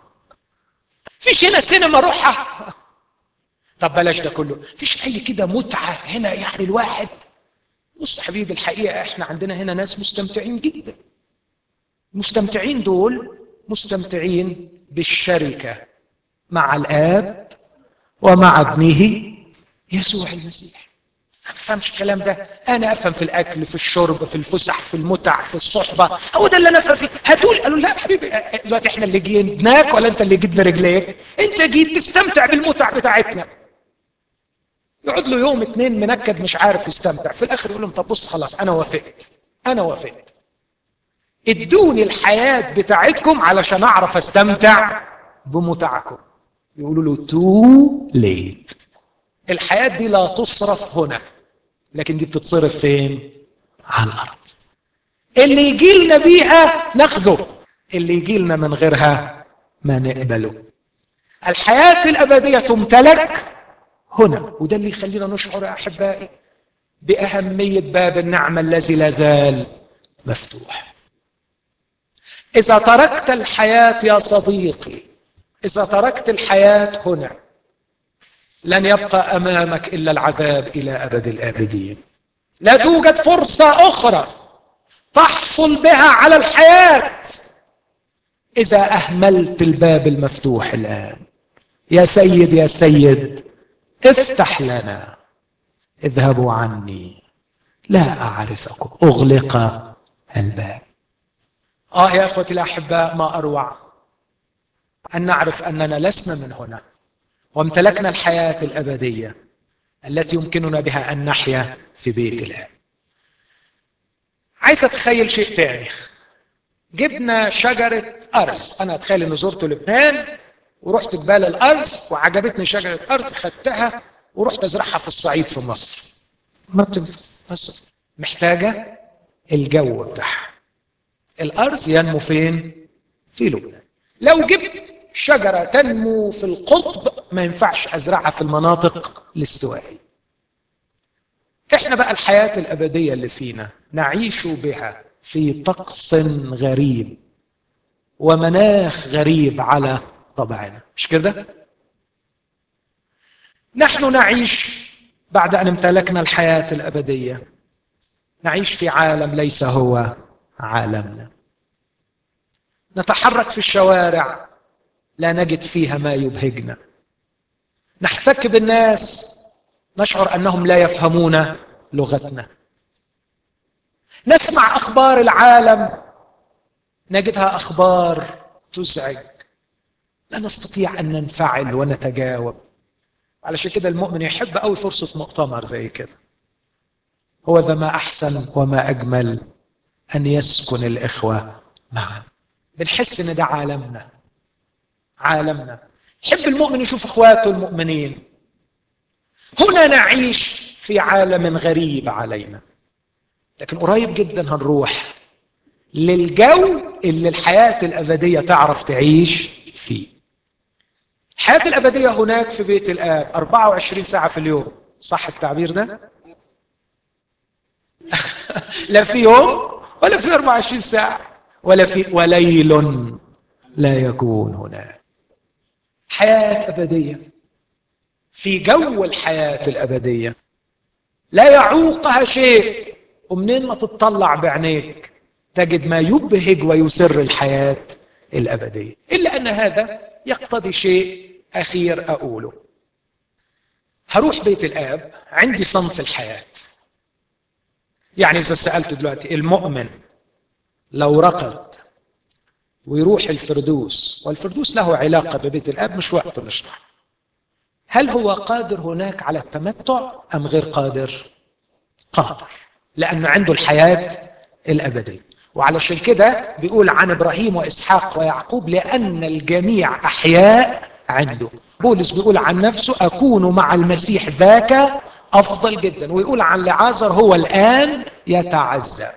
فيش هنا سينما روحها طب بلاش ده كله فيش اي كده متعه هنا يعني الواحد بص حبيبي الحقيقه احنا عندنا هنا ناس مستمتعين جدا المستمتعين دول مستمتعين بالشركه مع الاب ومع ابنه يسوع المسيح ما بفهمش الكلام ده انا افهم في الاكل في الشرب في الفسح في المتع في الصحبه هو ده اللي انا افهم فيه هتقول قالوا لا حبيبي دلوقتي احنا اللي جيناك ولا انت اللي جيت برجليك انت جيت تستمتع بالمتع بتاعتنا يقعد له يوم اتنين منكد مش عارف يستمتع في الاخر يقول لهم طب بص خلاص انا وافقت انا وافقت ادوني الحياه بتاعتكم علشان اعرف استمتع بمتعكم يقولوا له تو ليت الحياه دي لا تصرف هنا لكن دي بتتصرف فين على الارض اللي يجي لنا بيها ناخده اللي يجي لنا من غيرها ما نقبله الحياه الابديه تمتلك هنا وده اللي يخلينا نشعر يا احبائي باهميه باب النعمه الذي لا زال مفتوح اذا تركت الحياه يا صديقي اذا تركت الحياه هنا لن يبقى امامك الا العذاب الى ابد الابدين لا توجد فرصه اخرى تحصل بها على الحياه اذا اهملت الباب المفتوح الان يا سيد يا سيد افتح لنا اذهبوا عني لا اعرفكم اغلق الباب اه يا اخوتي الاحباء ما اروع ان نعرف اننا لسنا من هنا وامتلكنا الحياه الابديه التي يمكننا بها ان نحيا في بيت الله عايز اتخيل شيء تاني جبنا شجره ارز انا اتخيل اني زرت لبنان ورحت جبال الارز وعجبتني شجره ارز خدتها ورحت ازرعها في الصعيد في مصر ما بتنفع بس محتاجه الجو بتاعها الارز ينمو فين في لبنان لو جبت شجره تنمو في القطب ما ينفعش ازرعها في المناطق الاستوائيه احنا بقى الحياه الابديه اللي فينا نعيش بها في طقس غريب ومناخ غريب على طبعنا مش كده نحن نعيش بعد ان امتلكنا الحياه الابديه نعيش في عالم ليس هو عالمنا نتحرك في الشوارع لا نجد فيها ما يبهجنا نحتك بالناس نشعر انهم لا يفهمون لغتنا نسمع اخبار العالم نجدها اخبار تزعج لا نستطيع ان ننفعل ونتجاوب علشان كده المؤمن يحب قوي فرصه مؤتمر زي كده هو ذا ما احسن وما اجمل ان يسكن الاخوه معا بنحس ان ده عالمنا عالمنا يحب المؤمن يشوف اخواته المؤمنين هنا نعيش في عالم غريب علينا لكن قريب جدا هنروح للجو اللي الحياة الأبدية تعرف تعيش فيه الحياة الأبدية هناك في بيت الآب 24 ساعة في اليوم صح التعبير ده؟ لا في يوم ولا في 24 ساعة ولا في وليل لا يكون هناك حياة أبدية في جو الحياة الأبدية لا يعوقها شيء ومنين ما تطلع بعينيك تجد ما يبهج ويسر الحياة الأبدية إلا أن هذا يقتضي شيء أخير أقوله هروح بيت الآب عندي صنف الحياة يعني إذا سألت دلوقتي المؤمن لو رقد ويروح الفردوس والفردوس له علاقة ببيت الآب مش وقت نشرح هل هو قادر هناك على التمتع أم غير قادر؟ قادر لأنه عنده الحياة الأبدية وعلشان كده بيقول عن إبراهيم وإسحاق ويعقوب لأن الجميع أحياء عنده بولس بيقول عن نفسه أكون مع المسيح ذاك أفضل جدا ويقول عن لعازر هو الآن يتعذب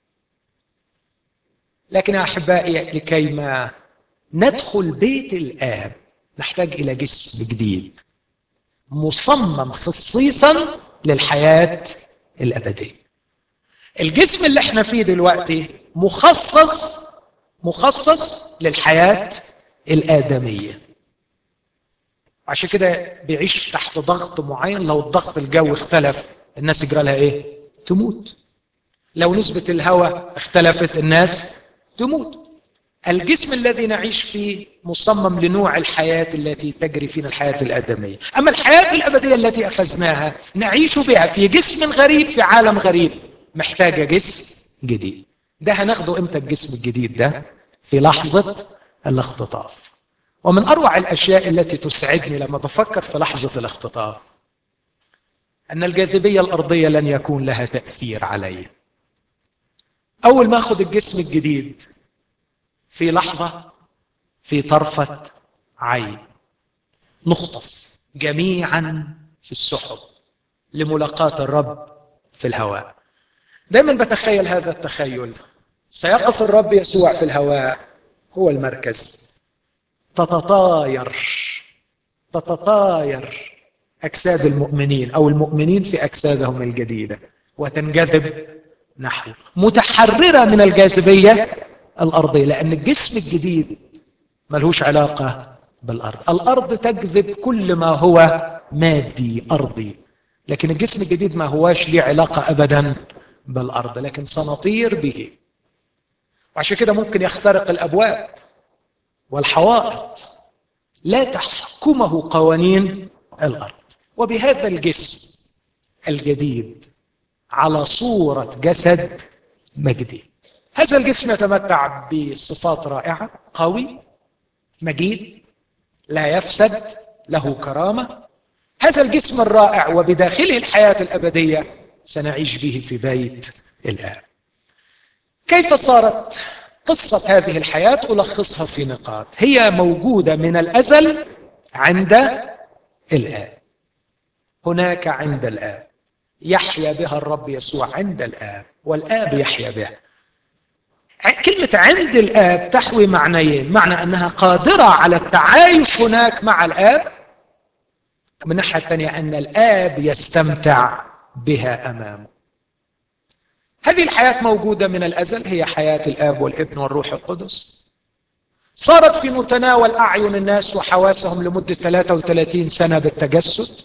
لكن يا أحبائي لكي ما ندخل بيت الآب نحتاج إلى جسم جديد مصمم خصيصا للحياة الأبدية الجسم اللي احنا فيه دلوقتي مخصص مخصص للحياة الآدمية عشان كده بيعيش تحت ضغط معين لو الضغط الجوي اختلف الناس يجرى لها ايه تموت لو نسبة الهواء اختلفت الناس تموت الجسم الذي نعيش فيه مصمم لنوع الحياة التي تجري فينا الحياة الآدمية أما الحياة الأبدية التي أخذناها نعيش بها في جسم غريب في عالم غريب محتاجة جسم جديد ده هناخده امتى الجسم الجديد ده في لحظة الاختطاف ومن أروع الأشياء التي تسعدني لما بفكر في لحظة الاختطاف أن الجاذبية الأرضية لن يكون لها تأثير علي أول ما أخذ الجسم الجديد في لحظة في طرفة عين نخطف جميعا في السحب لملاقاة الرب في الهواء دائما بتخيل هذا التخيل سيقف الرب يسوع في الهواء هو المركز تتطاير تتطاير اجساد المؤمنين او المؤمنين في اجسادهم الجديده وتنجذب نحوه متحرره من الجاذبيه الارضيه لان الجسم الجديد ملهوش علاقه بالارض الارض تجذب كل ما هو مادي ارضي لكن الجسم الجديد ما هواش ليه علاقه ابدا بالارض لكن سنطير به وعشان كده ممكن يخترق الابواب والحوائط لا تحكمه قوانين الارض وبهذا الجسم الجديد على صوره جسد مجدي هذا الجسم يتمتع بصفات رائعه قوي مجيد لا يفسد له كرامه هذا الجسم الرائع وبداخله الحياه الابديه سنعيش به في بيت الاب كيف صارت قصة هذه الحياة ألخصها في نقاط هي موجودة من الأزل عند الآب هناك عند الآب يحيا بها الرب يسوع عند الآب والآب يحيا بها كلمة عند الآب تحوي معنيين معنى أنها قادرة على التعايش هناك مع الآب من الناحية الثانية أن الآب يستمتع بها أمامه هذه الحياة موجودة من الأزل هي حياة الآب والابن والروح القدس صارت في متناول أعين الناس وحواسهم لمدة 33 سنة بالتجسد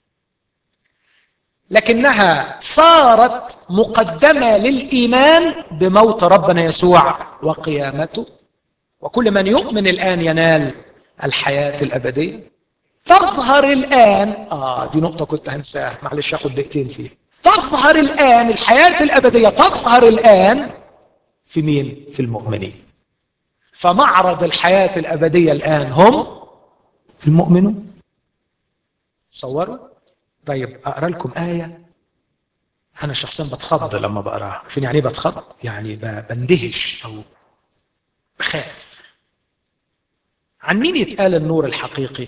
لكنها صارت مقدمة للإيمان بموت ربنا يسوع وقيامته وكل من يؤمن الآن ينال الحياة الأبدية تظهر الآن آه دي نقطة كنت هنساها معلش آخد دقيقتين فيها تظهر الآن الحياة الأبدية تظهر الآن في مين؟ في المؤمنين فمعرض الحياة الأبدية الآن هم المؤمنون تصوروا؟ طيب أقرأ لكم آية أنا شخصيا بتخض لما بقراها عارفين يعني إيه بتخض؟ يعني بندهش أو بخاف عن مين يتقال النور الحقيقي؟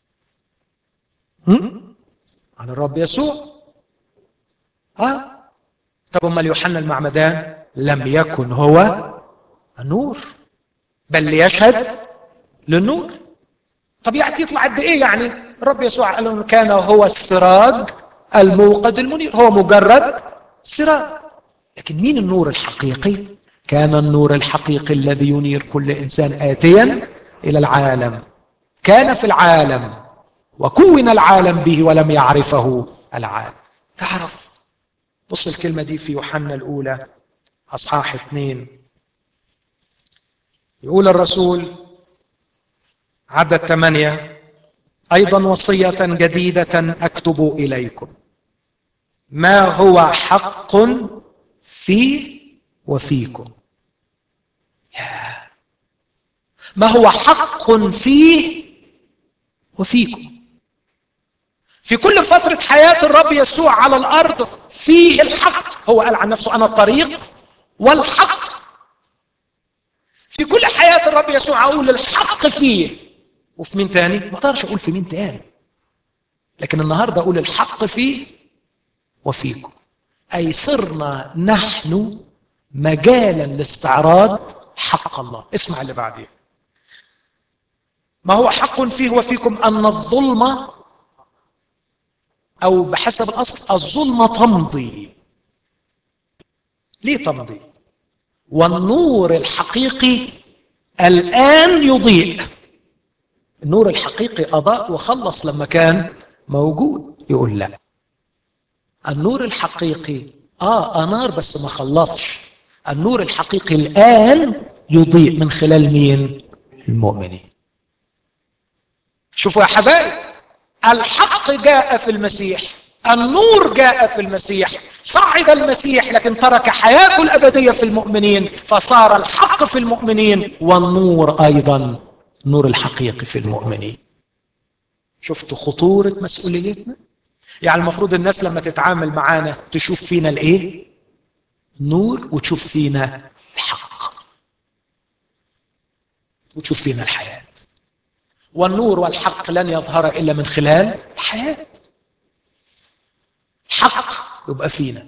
هم؟ عن الرب يسوع اه طب امال يوحنا المعمدان لم يكن هو النور بل ليشهد للنور طب يعني يطلع قد ايه يعني الرب يسوع قال انه كان هو السراج الموقد المنير هو مجرد سراج لكن مين النور الحقيقي كان النور الحقيقي الذي ينير كل انسان اتيا الى العالم كان في العالم وكون العالم به ولم يعرفه العالم تعرف بص الكلمة دي في يوحنا الأولى أصحاح اثنين يقول الرسول عدد ثمانية أيضا وصية جديدة أكتب إليكم ما هو حق في وفيكم ما هو حق فيه وفيكم في كل فترة حياة الرب يسوع على الأرض فيه الحق هو قال عن نفسه أنا الطريق والحق في كل حياة الرب يسوع أقول الحق فيه وفي مين تاني؟ ما أقدرش أقول في مين تاني لكن النهاردة أقول الحق فيه وفيكم أي صرنا نحن مجالا لاستعراض حق الله اسمع اللي بعديه ما هو حق فيه وفيكم أن الظلمة أو بحسب الأصل الظلمة تمضي ليه تمضي والنور الحقيقي الآن يضيء النور الحقيقي أضاء وخلص لما كان موجود يقول لا النور الحقيقي آه أنار بس ما خلصش النور الحقيقي الآن يضيء من خلال مين المؤمنين شوفوا يا حبايب الحق جاء في المسيح النور جاء في المسيح صعد المسيح لكن ترك حياته الأبدية في المؤمنين فصار الحق في المؤمنين والنور أيضا النور الحقيقي في المؤمنين شفتوا خطورة مسؤوليتنا يعني المفروض الناس لما تتعامل معانا تشوف فينا الايه نور وتشوف فينا الحق وتشوف فينا الحياة والنور والحق لن يظهر إلا من خلال الحياة الحق يبقى فينا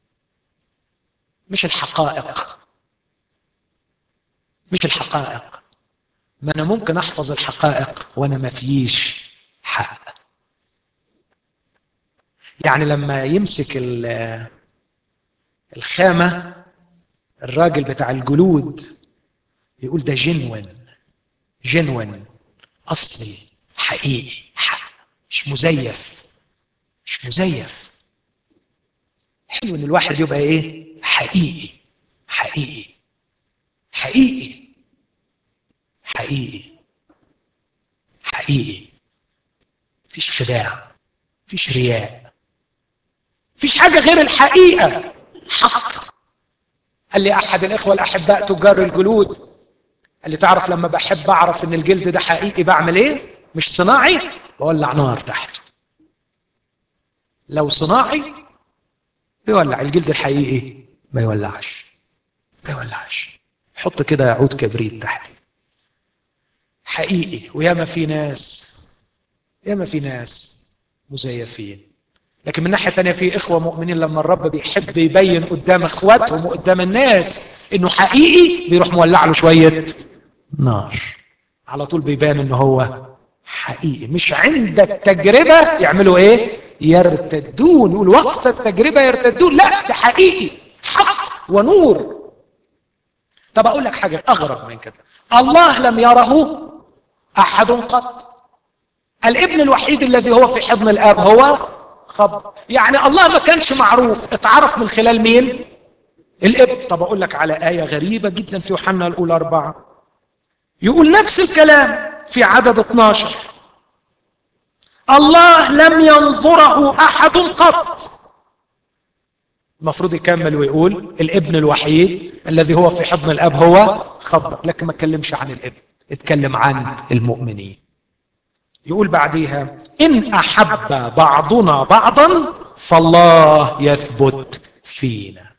مش الحقائق مش الحقائق ما أنا ممكن أحفظ الحقائق وأنا ما فيش حق يعني لما يمسك الخامة الراجل بتاع الجلود يقول ده جنون جنون أصلي حقيقي حق مش مزيف مش مزيف حلو ان الواحد يبقى ايه حقيقي حقيقي حقيقي حقيقي حقيقي مفيش خداع مفيش رياء مفيش حاجة غير الحقيقة حق قال لي أحد الإخوة الأحباء تجار الجلود قال لي تعرف لما بحب أعرف إن الجلد ده حقيقي بعمل إيه؟ مش صناعي بولع نار تحته لو صناعي بيولع الجلد الحقيقي ما يولعش ما يولعش حط كده عود كبريت تحت حقيقي وياما في ناس ياما في ناس مزيفين لكن من ناحيه تانية في اخوه مؤمنين لما الرب بيحب يبين قدام اخواتهم وقدام الناس انه حقيقي بيروح مولع له شويه نار على طول بيبان انه هو حقيقي مش عند التجربه يعملوا ايه يرتدون يقول وقت التجربه يرتدون لا ده حقيقي حق ونور طب اقول لك حاجه اغرب من كده الله لم يره احد قط الابن الوحيد الذي هو في حضن الاب هو خبر يعني الله ما كانش معروف اتعرف من خلال مين الابن طب اقول لك على ايه غريبه جدا في يوحنا الاولى اربعه يقول نفس الكلام في عدد 12 الله لم ينظره احد قط المفروض يكمل ويقول الابن الوحيد الذي هو في حضن الاب هو خبر لكن ما اتكلمش عن الابن اتكلم عن المؤمنين يقول بعديها ان احب بعضنا بعضا فالله يثبت فينا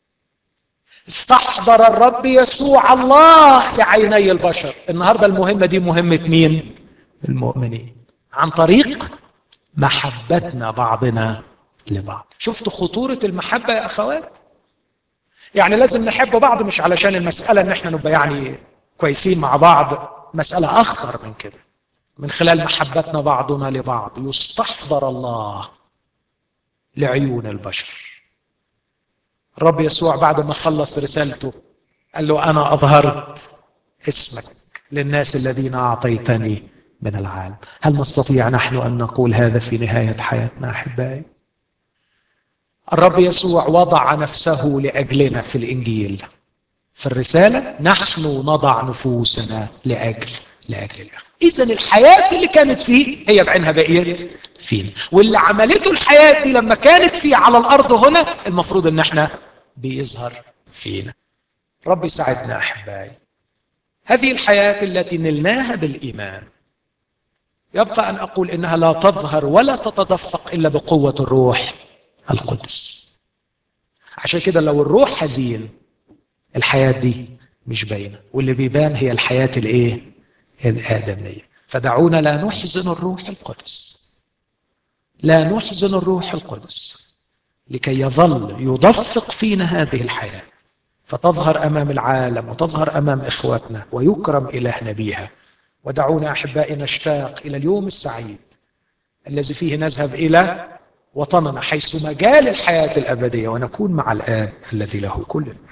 استحضر الرب يسوع الله لعيني البشر النهارده المهمه دي مهمه مين المؤمنين عن طريق محبتنا بعضنا لبعض شفتوا خطوره المحبه يا اخوات يعني لازم نحب بعض مش علشان المساله ان احنا نبقى يعني كويسين مع بعض مساله اخطر من كده من خلال محبتنا بعضنا لبعض يستحضر الله لعيون البشر الرب يسوع بعد ما خلص رسالته قال له انا اظهرت اسمك للناس الذين اعطيتني من العالم هل نستطيع نحن ان نقول هذا في نهايه حياتنا احبائي الرب يسوع وضع نفسه لاجلنا في الانجيل في الرسالة نحن نضع نفوسنا لأجل لأجل الآخر إذا الحياة اللي كانت فيه هي بعينها بقيت فينا واللي عملته الحياة دي لما كانت فيه على الأرض هنا المفروض إن احنا بيظهر فينا رب يساعدنا أحبائي هذه الحياة التي نلناها بالإيمان يبقى أن أقول إنها لا تظهر ولا تتدفق إلا بقوة الروح القدس عشان كده لو الروح حزين الحياة دي مش باينة واللي بيبان هي الحياة الإيه؟ الآدمية فدعونا لا نحزن الروح القدس لا نحزن الروح القدس لكي يظل يدفق فينا هذه الحياة فتظهر أمام العالم وتظهر أمام إخواتنا ويكرم إلهنا بها ودعونا أحبائي نشتاق إلى اليوم السعيد الذي فيه نذهب إلى وطننا حيث مجال الحياة الأبدية ونكون مع الآب الذي له كل المجد